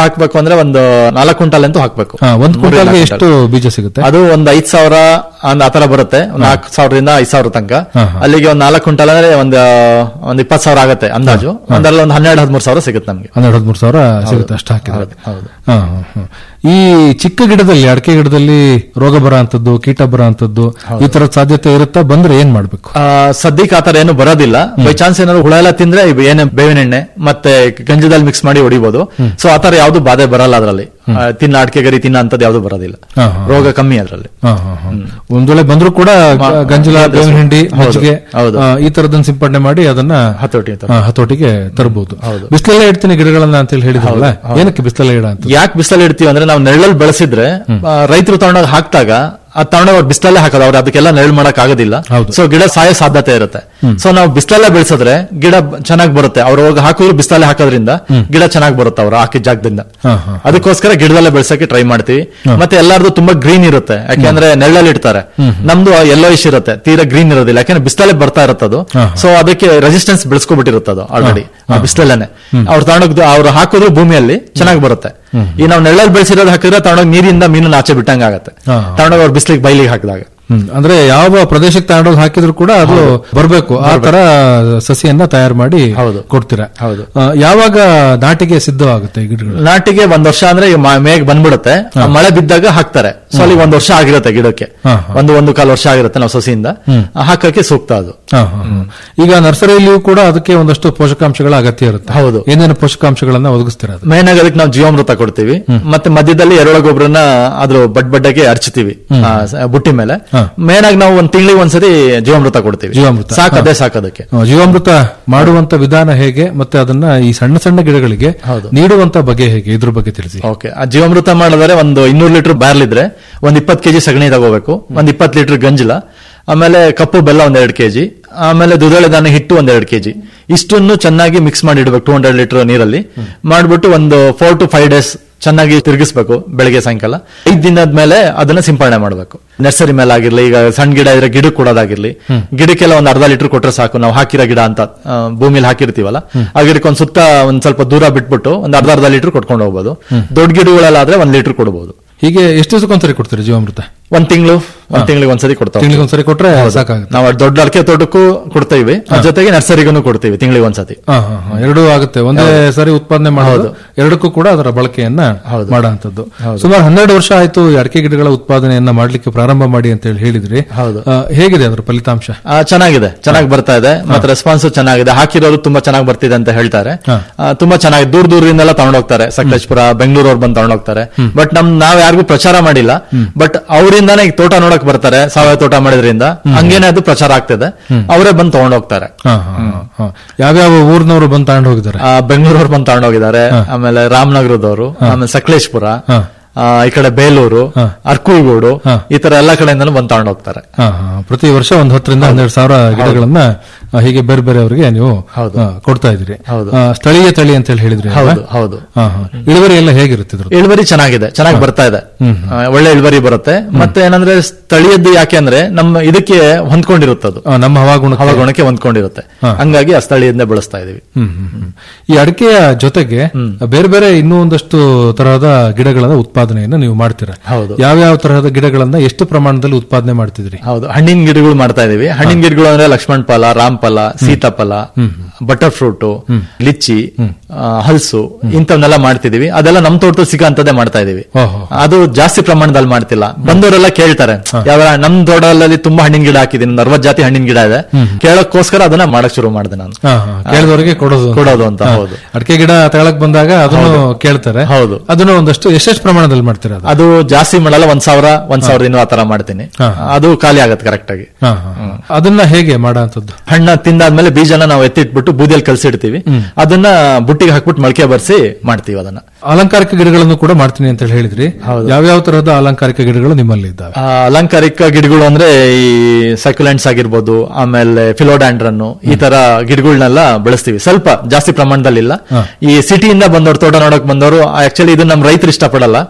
Speaker 15: ಅಂದ್ರೆ ಒಂದು ನಾಲ್ಕು ಕ್ವಿಂಟಲ್ ಅಂತೂ ಹಾಕ್ಬೇಕು
Speaker 14: ಹಾ, ಒಂದ್
Speaker 15: ಮೂರಿಂದ
Speaker 14: ಕ್ವಿಂಟಲ್ಗೆ
Speaker 15: ನಾಲ್ಕು
Speaker 14: ಎಷ್ಟು ಬೀಜ ಸಿಗುತ್ತೆ
Speaker 15: ಅದು ಒಂದ್ ಐದ್ ಸಾವಿರ ಒಂದ್ ಆತರ ಬರುತ್ತೆ ಒಂದ್ ನಾಲ್ಕು ಸಾವಿರದಿಂದ ಐದ್ ಸಾವಿರ ತನಕ
Speaker 14: ಹಾ, ಹಾ.
Speaker 15: ಅಲ್ಲಿಗೆ ಒಂದ್ ನಾಲ್ಕು ಕ್ವಿಂಟಲ್ ಅಂದ್ರೆ ಒಂದ್ ಒಂದ್ ಇಪ್ಪತ್ತು ಸಾವಿರ ಆಗುತ್ತೆ ಅಂದಾಜು ಒಂದ್ರಲ್ಲಿ ಒಂದ್ ಹನ್ನೆರಡು ಹದಿಮೂರು ಸಾವಿರ ಸಿಗುತ್ತೆ ನಮ್ಗೆ
Speaker 14: ಹನ್ನೆರಡು ಹದಿಮೂರು ಸಾವಿರ ಸಿಗುತ್ತೆ ಅಷ್ಟು ಹಾಕಿದ್ರೆ
Speaker 15: ಹೌದು
Speaker 14: ಹಾ, ಹಾ, ಹಾ. ಈ ಚಿಕ್ಕ ಗಿಡದಲ್ಲಿ ಅಡಕೆ ಗಿಡದಲ್ಲಿ ರೋಗ ಬರೋ ಅಂತದ್ದು ಕೀಟ ಬರೋ ಅಂತದ್ದು ಈ ತರದ ಸಾಧ್ಯತೆ ಇರುತ್ತಾ ಬಂದ್ರೆ ಏನ್ ಮಾಡ್ಬೇಕು
Speaker 15: ಆ, ಸದ್ಯಕ್ಕೆ ಆತರ ಏನು ಬರೋದಿಲ್ಲ ಬೈ ಚಾನ್ಸ್ ಏನಾದ್ರು ಹುಳ ಎಲ್ಲ ತಿಂದ್ರೆ ಇವ್ ಏನೇ ಬೇವಿನ ಎಣ್ಣೆ ಮತ್ತೆ ಗಂಜದಲ್ಲಿ ಮಿಕ್ಸ್ ಮಾಡಿ ಹೊಡಿಬಹುದು ಸೊ ಆತರ ಯಾವ್ದು ಬಾಧೆ ಬರಲ್ಲ ಅದರಲ್ಲಿ ತಿನ್ನ ಅಡಿಕೆ ಗರಿ ತಿನ್ನ ಅಂತದ್ದು ಯಾವ್ದು ಬರೋದಿಲ್ಲ
Speaker 14: ಹಾ, ಹಾ.
Speaker 15: ರೋಗ ಕಮ್ಮಿ ಅದರಲ್ಲಿ
Speaker 14: ಹಾ, ಹಾ, ಹಾ. ಒಂದ್ ವೇಳೆ ಬಂದ್ರು ಕೂಡ ಗ- ಗಂಜಲ
Speaker 15: ಹೌದು.
Speaker 14: ಬೇವಿನ ಹಿಂಡಿ
Speaker 15: ಹೌದು.
Speaker 14: ಮಜ್ಜಿಗೆ
Speaker 15: ಹೌದು.
Speaker 14: ಆ, ಈ ತರದನ್ನ ಸಿಂಪಡಣೆ ಮಾಡಿ ಅದನ್ನ
Speaker 15: ಹತೋಟಿ ಅಂತ.
Speaker 14: ಆ, ಹತೋಟಿಗೆ ತರಬಹುದು
Speaker 15: ಹೌದು.
Speaker 14: ಬಿಸಿಲಲ್ಲೇ ಇಡ್ತೀನಿ ಗಿಡಗಳನ್ನ ಅಂತ ಹೇಳಿ ಹೇಳಿದ್ರಲ್ಲ
Speaker 15: ಹೌದು, ಹೌದು.
Speaker 14: ಏನಕ್ಕೆ ಬಿಸಿಲಲ್ಲೇ ಇಡ ಅಂತ
Speaker 15: ಯಾಕೆ ಬಿಸಿಲಲ್ಲಿ ಇಡ್ತೀವಿ ಅಂದ್ರೆ ನಾವು ನೆರಳಲ್ಲಿ ಬೆಳೆಸಿದ್ರೆ ರೈತರು ತಗೊಂಡೋಗಿ ಹಾಕ್ದಾಗ ಆ ತಗೊಂಡೋಗಿ ಅವ್ರು ಬಿಸಿಲಲ್ಲೇ ಹಾಕೋದು ಅವ್ರು ಅದಕ್ಕೆಲ್ಲ ನೆರಳು ಮಾಡಕ್ ಆಗೋದಿಲ್ಲ ಸೊ ಗಿಡ ಸಾಯೋ ಸಾಧ್ಯತೆ ಇರುತ್ತೆ ಸೊ ನಾವು ಬಿಸಿಲಲ್ಲೇ ಬೆಳೆಸಿದ್ರೆ ಗಿಡ ಚೆನ್ನಾಗಿ ಬರುತ್ತೆ ಅವ್ರು ಹೋಗಿ ಹಾಕಿದ್ರು ಬಿಸಿಲಲ್ಲೇ ಹಾಕೋದ್ರಿಂದ ಗಿಡ ಚೆನ್ನಾಗಿ ಬರುತ್ತೆ ಅವ್ರು ಹಾಕಿದ ಜಾಗದಿಂದ
Speaker 14: ಹಾ, ಹಾ.
Speaker 15: ಅದಕ್ಕೋಸ್ಕರ ಗಿಡದಲ್ಲೇ ಬೆಳೆಸಕ್ಕೆ ಟ್ರೈ ಮಾಡ್ತೀವಿ ಮತ್ತೆ ಎಲ್ಲಾರ್ದು ತುಂಬಾ ಗ್ರೀನ್ ಇರುತ್ತೆ ಯಾಕೆಂದ್ರೆ ನೆರಳಲ್ಲಿ ಇಡ್ತಾರೆ ನಮ್ದು ಎಲ್ಲೋ ಇಶ್ ಇರುತ್ತೆ ತೀರಾ ಗ್ರೀನ್ ಇರೋದಿಲ್ಲ ಯಾಕಂದ್ರೆ ಬಿಸಿಲಲ್ಲೇ ಬರ್ತಾ ಇರುತ್ತದು
Speaker 14: ಹಾ,
Speaker 15: ಸೊ ಅದಕ್ಕೆ ರೆಸಿಸ್ಟೆನ್ಸ್ ಬೆಳೆಸ್ಕೊಬಿಟ್ಟಿರುತ್ತದು ಆಲ್ರೆಡಿ ಬಿಸಿಲಲ್ಲೇನೆ ಅವ್ರು ತಗೊಂಡೋಗ್ ಅವ್ರು ಹಾಕಿದ್ರು ಭೂಮಿಯಲ್ಲಿ ಚೆನ್ನಾಗಿ ಬರುತ್ತೆ ಈ ನಾವು ನೆರಳಲ್ಲಿ ಬೆಳೆಸಿರೋದು ಹಾಕಿದ್ರೆ ತಗೊಂಡೋಗಿ ನೀರಿಂದ ಮೀನು ಆಚೆ ಬಿಟ್ಟಂಗ ಆಗತ್ತೆ
Speaker 14: ಹಾ.
Speaker 15: ತಗೊಂಡೋಗಿ ಅವ್ರು ಬಿಸಿಲಿಗೆ ಬೈಲಿಗೆ ಹಾಕಿದಾಗ
Speaker 14: ಹ್ಮ್. ಅಂದ್ರೆ ಯಾವ ಪ್ರದೇಶಕ್ಕೆ ತಗೊಂಡೋಗಿ ಹಾಕಿದ್ರು ಕೂಡ ಅದು ಬರಬೇಕು ಆ ತರ ಸಸಿಯನ್ನ ತಯಾರು ಮಾಡಿ ಕೊಡ್ತೀರಾ
Speaker 15: ಹೌದು.
Speaker 14: ಆ, ಯಾವಾಗ ನಾಟಿಗೆ ಸಿದ್ಧವಾಗುತ್ತೆ ಈ ಗಿಡಗಳು
Speaker 15: ನಾಟಿಗೆ ಒಂದ್ ವರ್ಷ ಅಂದ್ರೆ ಈಗ ಮ- ಮೇಘ ಬಂದ್ಬಿಡುತ್ತೆ ಆ ಮಳೆ ಬಿದ್ದಾಗ ಹಾಕ್ತಾರೆ ಸೊ ಅಲ್ಲಿ ಒಂದ್ ವರ್ಷ ಆಗಿರುತ್ತೆ ಗಿಡಕ್ಕೆ
Speaker 14: ಹಾ,
Speaker 15: ಒಂದು ಒಂದು ಕಾಲು ವರ್ಷ ಆಗಿರುತ್ತೆ ನಾವು ಸಸಿಯಿಂದ
Speaker 14: ಹ್ಮ್.
Speaker 15: ಆ, ಹಾಕಕ್ಕೆ ಸೂಕ್ತ ಅದು
Speaker 14: ಹಾ, ಹಾ, ಹಾ. ಈಗ ನರ್ಸರಿಯಲ್ಲಿಯೂ ಕೂಡ ಅದಕ್ಕೆ ಒಂದಷ್ಟು ಪೋಷಕಾಂಶಗಳ ಅಗತ್ಯ ಇರುತ್ತೆ
Speaker 15: ಹೌದು.
Speaker 14: ಏನೇನು ಪೋಷಕಾಂಶಗಳನ್ನ ಒದಗಿಸ್ತೀರಾ ಅದು
Speaker 15: ಮೇನ್ ಆಗಿ ಅದಕ್ಕೆ ನಾವು ಜೀವಾಮೃತ ಕೊಡ್ತೀವಿ ಮತ್ತೆ ಮಧ್ಯದಲ್ಲಿ ಎರೆಹುಳ ಗೊಬ್ಬರನ ಅದ್ರ ಬಡ್ ಬಡ್ಡಗೆ ಹರ್ಚ್ತೀವಿ ಆ, ಸ- ಬುಟ್ಟಿ ಮೇಲೆ ಮೇನ್ ಆಗಿ ನಾವು ಒಂದ್ ತಿಂಗಳಿಗೆ ಒಂದ್ಸರಿ ಜೀವಾಮೃತ ಕೊಡ್ತೀವಿ
Speaker 14: ಜೀವಾಮೃತ
Speaker 15: ಸಾಕು
Speaker 14: ಹಾ.
Speaker 15: ಅದೇ ಸಾಕು ಅದಕ್ಕೆ
Speaker 14: ಆ, ಜೀವಾಮೃತ ಮಾಡುವಂತ ವಿಧಾನ ಹೇಗೆ ಮತ್ತೆ ಅದನ್ನ ಈ ಸಣ್ಣ ಸಣ್ಣ ಗಿಡಗಳಿಗೆ ನೀಡುವಂತ ಬಗೆ ಹೇಗೆ ಇದ್ರ ಬಗ್ಗೆ ತಿಳಿಸಿ
Speaker 15: ಓಕೆ ಆ ಜೀವಾಮೃತ ಮಾಡಿದ್ರೆ ಒಂದು ಇನ್ನೂರು ಲೀಟರ್ ಬ್ಯಾರ್ಲ್ ಇದ್ರೆ ಒಂದ್ ಇಪ್ಪತ್ತು ಕೆಜಿ ಸಗಣಿ ತಗೋಬೇಕು ಒಂದ್ ಇಪ್ಪತ್ತು ಲೀಟರ್ ಗಂಜಲ ಆಮೇಲೆ ಕಪ್ಪು ಬೆಲ್ಲ ಒಂದ್ ಎರಡು ಕೆಜಿ ಆಮೇಲೆ ದುದಳೆ ದಾನ ಹಿಟ್ಟು ಒಂದ್ ಎರಡು ಕೆಜಿ ಇಷ್ಟನ್ನು ಚೆನ್ನಾಗಿ ಮಿಕ್ಸ್ ಮಾಡಿ ಇಡಬೇಕು ಟೂ ಹಂಡ್ರೆಡ್ ಲೀಟರ್ ನೀರಲ್ಲಿ ಮಾಡ್ಬಿಟ್ಟು ಒಂದು ಫೋರ್ ಟು ಫೈವ್ ಡೇಸ್ ಚೆನ್ನಾಗಿ ತಿರುಗಿಸ್ಬೇಕು ಬೆಳಗ್ಗೆ ಸಾಯಂಕಾಲ ಐದ್ ದಿನದ ಮೇಲೆ ಅದನ್ನ ಸಿಂಪಡಣೆ ಮಾಡಬೇಕು ನರ್ಸರಿ ಮೇಲೆ ಆಗಿರ್ಲಿ ಈಗ ಸಣ್ಣ ಗಿಡ ಇದ್ರೆ ಗಿಡ ಕೊಡೋದಾಗಿರ್ಲಿ ಗಿಡಕ್ಕೆಲ್ಲ ಒಂದ್ ಅರ್ಧ ಲೀಟರ್ ಕೊಟ್ರೆ ಸಾಕು ನಾವು ಹಾಕಿರೋ ಗಿಡ ಅಂತ ಆ, ಭೂಮಿಲಿ ಹಾಕಿರ್ತೀವಲ್ಲ ಆ ಗಿಡಕ್ಕೆ ಒಂದ್ ಸುತ್ತ ಒಂದ್ ಸ್ವಲ್ಪ ದೂರ ಬಿಟ್ಬಿಟ್ಟು ಒಂದ್ ಅರ್ಧ ಅರ್ಧ ಲೀಟರ್ ಕೊಟ್ಕೊಂಡು ಹೋಗ್ಬೋದು ದೊಡ್ಡ ಗಿಡಗಳೆಲ್ಲ ಒಂದ್ ಲೀಟರ್ ಕೊಡಬಹುದು
Speaker 14: ಹೀಗೆ ಎಷ್ಟು ದಿವಸಕ್ಕೊಂದ್ಸರಿ ಕೊಡ್ತೀರಿ ಜೀವಾಮೃತ
Speaker 15: ಒಂದ್ ತಿಂಗಳು ಒಂದ್ ತಿಂಗಳಿಗೆ ಒಂದ್ಸರಿ ಕೊಡ್ತಾ
Speaker 14: ತಿಂಗಳಿಗೆ ಒಂದ್ಸರಿ ಕೊಟ್ರೆ
Speaker 15: ಹೌದು.
Speaker 14: ಸಾಕಾಗುತ್ತೆ.
Speaker 15: ನಾವು ದೊಡ್ಡ ಅಡಕೆ ತೋಟಕ್ಕೂ ಕೊಡ್ತೇವೆ ಅದ್ರ ಜೊತೆಗೆ ನರ್ಸರಿಗೂ ಕೊಡ್ತೀವಿ ತಿಂಗಳಿಗೆ ಒಂದ್ಸತಿ
Speaker 14: ಹಾ, ಹಾ, ಹಾ. ಎರಡೂ ಆಗುತ್ತೆ ಒಂದೇ
Speaker 15: ಹೌದು.
Speaker 14: ಸರಿ ಉತ್ಪಾದನೆ ಮಾಡೋದು ಎರಡಕ್ಕೂ ಕೂಡ ಅದರ ಬಳಕೆಯನ್ನ ಮಾಡುವಂತದ್ದು ಸುಮಾರು ಹನ್ನೆರಡು ವರ್ಷ ಆಯ್ತು ಈ ಅಡಿಕೆ ಗಿಡಗಳ ಉತ್ಪಾದನೆಯನ್ನ ಮಾಡ್ಲಿಕ್ಕೆ ಪ್ರಾರಂಭ ಮಾಡಿ ಅಂತ ಹೇಳಿ ಹೇಳಿದ್ರಿ
Speaker 15: ಹೌದು.
Speaker 14: ಆ, ಹೇಗಿದೆ ಅದರ ಫಲಿತಾಂಶ
Speaker 15: ಆ, ಚೆನ್ನಾಗಿದೆ ಚೆನ್ನಾಗಿ ಬರ್ತಾ ಇದೆ ಮತ್ತೆ ರೆಸ್ಪಾನ್ಸ್ ಚೆನ್ನಾಗಿದೆ ಹಾಕಿರೋರು ತುಂಬಾ ಚೆನ್ನಾಗಿ ಬರ್ತಿದೆ ಅಂತ ಹೇಳ್ತಾರೆ
Speaker 14: ಹಾ.
Speaker 15: ಆ, ತುಂಬಾ ಚೆನ್ನಾಗಿ ದೂರ ದೂರದಿಂದೆಲ್ಲ ತಗೊಂಡೋಗ್ತಾರೆ ಸಕಲೇಶ್ಪುರ ಬೆಂಗಳೂರವ್ರು ಬಂದು ತಗೊಂಡೋಗ್ತಾರೆ ಬಟ್ ನಮ್ ನಾವ್ ಯಾರಿಗೂ ಪ್ರಚಾರ ಮಾಡಿಲ್ಲ ಬಟ್ ಅವರಿಂದಾನೇ ಈಗ ತೋಟ ನೋಡಕ್ ಬರ್ತಾರೆ ಸಾವಯವ ತೋಟ ಮಾಡಿದ್ರಿಂದ ಹಂಗೇನೆ ಅದು ಪ್ರಚಾರ ಆಗ್ತಿದೆ ಅವರೇ ಬಂದು ತಗೊಂಡೋಗ್ತಾರೆ
Speaker 14: ಹಾ, ಹಾ, ಹಾ, ಹಾ. ಯಾವ್ಯಾವ ಊರ್ನವರು ಬಂದು ತಗೊಂಡು ಹೋಗಿದ್ದಾರೆ
Speaker 15: ಆ, ಬೆಂಗಳೂರವ್ರು ಬಂದು ತಗೊಂಡೋಗಿದ್ದಾರೆ ಆಮೇಲೆ ರಾಮನಗರದವರು ಆಮೇಲೆ ಸಕಲೇಶ್ಪುರ
Speaker 14: ಹಾ.
Speaker 15: ಆ, ಈ ಕಡೆ ಬೇಲೂರು ಅರ್ಕುಲ್ಗೂಡು ಈ ತರ ಎಲ್ಲಾ ಕಡೆಯಿಂದಲೂ ಬಂದು ತಗೊಂಡೋಗ್ತಾರೆ
Speaker 14: ಹಾ, ಹಾ. ಪ್ರತಿ ವರ್ಷ ಒಂದ್ ಹತ್ತರಿಂದ ಹನ್ನೆರಡು ಸಾವಿರ ಗಿಡಗಳನ್ನ ಆ, ಹೀಗೆ ಬೇರೆ ಬೇರೆಯವರಿಗೆ ನೀವು ಆ, ಕೊಡ್ತಾ ಇದ್ದೀರಿ
Speaker 15: ಹೌದು.
Speaker 14: ಆ, ಸ್ಥಳೀಯ ತಳಿ ಅಂತ ಹೇಳಿ ಹೇಳಿದ್ರಿ ಅಲ್ವಾ?
Speaker 15: ಹೌದು ಹೌದು
Speaker 14: ಹಾ, ಹಾ. ಇಳುವರಿ ಎಲ್ಲ ಹೇಗಿರುತ್ತೆ ಇದ್ರದ್ದು?
Speaker 15: ಇಳುವರಿ ಚೆನ್ನಾಗಿದೆ ಚೆನ್ನಾಗಿ ಬರ್ತಾ ಇದೆ ಆ, ಒಳ್ಳೆ ಇಳುವರಿ ಬರುತ್ತೆ ಮತ್ತೆ ಏನಂದ್ರೆ ಸ್ಥಳೀಯದ್ದು ಯಾಕೆ ಅಂದ್ರೆ ನಮ್ಮ ಇದಕ್ಕೆ ಹೊಂದ್ಕೊಂಡಿರುತ್ತದು
Speaker 14: ಆ, ನಮ್ಮ ಹವಾಗುಣಕ್ಕೆ
Speaker 15: ಹವಾಗುಣಕ್ಕೆ ಹೊಂದ್ಕೊಂಡಿರುತ್ತೆ
Speaker 14: ಹಾ.
Speaker 15: ಹಂಗಾಗಿ ಆ ಸ್ಥಳೀಯದಿಂದ ಬೆಳೆಸ್ತಾ ಇದೀವಿ
Speaker 14: ಹ್ಮ್, ಹ್ಮ್, ಹ್ಮ್. ಈ ಅಡಿಕೆಯ ಜೊತೆಗೆ ಬೇರೆ ಬೇರೆ ಇನ್ನೂ ಒಂದಷ್ಟು ತರಹದ ಗಿಡಗಳ ಉತ್ಪಾದನೆಯನ್ನು ನೀವು ಮಾಡ್ತೀರಾ
Speaker 15: ಹೌದು.
Speaker 14: ಯಾವ್ಯಾವ ತರಹದ ಗಿಡಗಳನ್ನ ಎಷ್ಟು ಪ್ರಮಾಣದಲ್ಲಿ ಉತ್ಪಾದನೆ ಮಾಡ್ತಿದ್ರಿ
Speaker 15: ಹೌದು ಹಣ್ಣಿನ ಗಿಡಗಳು ಮಾಡ್ತಾ ಇದೀವಿ ಹಣ್ಣಿನ ಗಿಡಗಳು ಅಂದ್ರೆ ಲಕ್ಷ್ಮಣ್ ಫಲ ರಾಮಫಲ ಸೀತಾಫಲ ಬಟರ್ ಫ್ರೂಟ್ ಲಿಚ್ಚಿ ಆ, ಹಲ್ಸು ಇಂಥವನ್ನೆಲ್ಲ ಮಾಡ್ತಿದೀವಿ ಅದೆಲ್ಲ ನಮ್ ತೋಟದಲ್ಲಿ ಸಿಗೋಂತದ್ದೇ ಮಾಡ್ತಾ ಇದೀವಿ
Speaker 14: ಓಹೋ.
Speaker 15: ಅದು ಜಾಸ್ತಿ ಪ್ರಮಾಣದಲ್ಲಿ ಮಾಡ್ತಿಲ್ಲ ಬಂದವರೆಲ್ಲ ಕೇಳ್ತಾರೆ ಯಾವ ನಮ್ ತೋಟದಲ್ಲಿ ತುಂಬಾ ಹಣ್ಣಿನ ಗಿಡ ಹಾಕಿದೀನಿ ಒಂದು ಅರವತ್ ಜಾತಿ ಹಣ್ಣಿನ ಗಿಡ ಇದೆ ಕೇಳಕ್ಕೋಸ್ಕರ ಅದನ್ನ ಮಾಡಕ್ ಶುರು ಮಾಡಿದೆ ನಾನು
Speaker 14: ಹಾ, ಹಾ. ಕೇಳಿದವರಿಗೆ ಕೊಡೋದು ಅಂತ.
Speaker 15: ಕೊಡೋದು ಅಂತ
Speaker 14: ಹಾ.
Speaker 15: ಹೌದು
Speaker 14: ಅಡಿಕೆ ಗಿಡ ತಗೊಳಕ್ ಬಂದಾಗ ಅದನ್ನು ಕೇಳ್ತಾರೆ
Speaker 15: ಹೌದು.
Speaker 14: ಅದನ್ನು ಒಂದಷ್ಟು ಎಷ್ಟೆಷ್ಟು ಪ್ರಮಾಣದಲ್ಲಿ ಮಾಡ್ತೀರಾ ಅದು?
Speaker 15: ಅದು ಜಾಸ್ತಿ ಮಾಡಲ್ಲ ಒಂದ್ ಸಾವಿರ ಒಂದ್ ಸಾವಿರದ ಇನ್ನೂ ಆತರ ಮಾಡ್ತೀನಿ
Speaker 14: ಹಾ.
Speaker 15: ಅದು ಖಾಲಿ ಆಗತ್ತೆ ಕರೆಕ್ಟ್ ಆಗಿ
Speaker 14: ಹಾ, ಹಾ, ಹಾ. ಅದನ್ನ ಹೇಗೆ ಮಾಡೋಂಥದ್ದು
Speaker 15: ಹಣ್ಣ ತಿಂದಾದ್ಮೇಲೆ ಬೀಜನ ನಾವು ಎತ್ತಿಟ್ಬಿಟ್ಟು ಬೂದಿಯಲ್ಲಿ ಕಲ್ಸಿಡ್ತೀವಿ ಅದನ್ನ ಬುಟ್ಟಿಗೆ ಹಾಕ್ಬಿಟ್ಟು ಮೊಳಕೆ ಬರ್ಸಿ ಮಾಡ್ತೀವಿ ಅದನ್ನ
Speaker 14: ಅಲಂಕಾರಿಕ ಗಿಡಗಳನ್ನು ಕೂಡ ಮಾಡ್ತೀನಿ ಅಂತ ಹೇಳಿ ಹೇಳಿದ್ರಿ ಯಾವ್ಯಾವ ತರಹದ ಅಲಂಕಾರಿಕ ಗಿಡಗಳು ನಿಮ್ಮಲ್ಲಿ ಇದ್ದಾವೆ
Speaker 15: ಆ, ಅಲಂಕಾರಿಕ ಗಿಡಗಳು ಅಂದ್ರೆ ಈ ಸಕ್ಯುಲೆಂಟ್ಸ್ ಆಗಿರ್ಬೋದು ಆಮೇಲೆ ಫಿಲೋಡ್ಯಾಂಡ್ರನ್ ಈ ತರ ಗಿಡಗಳನ್ನೆಲ್ಲ ಬೆಳೆಸ್ತೀವಿ ಸ್ವಲ್ಪ ಜಾಸ್ತಿ ಪ್ರಮಾಣದಲ್ಲಿ ಇಲ್ಲ ಈ ಸಿಟಿಯಿಂದ ಬಂದವರು ತೋಟ ನೋಡಕ್ ಬಂದವರು ಆಕ್ಚುಲಿ ಇದು ನಮ್ ರೈತರು ಇಷ್ಟಪಡಲ್ಲ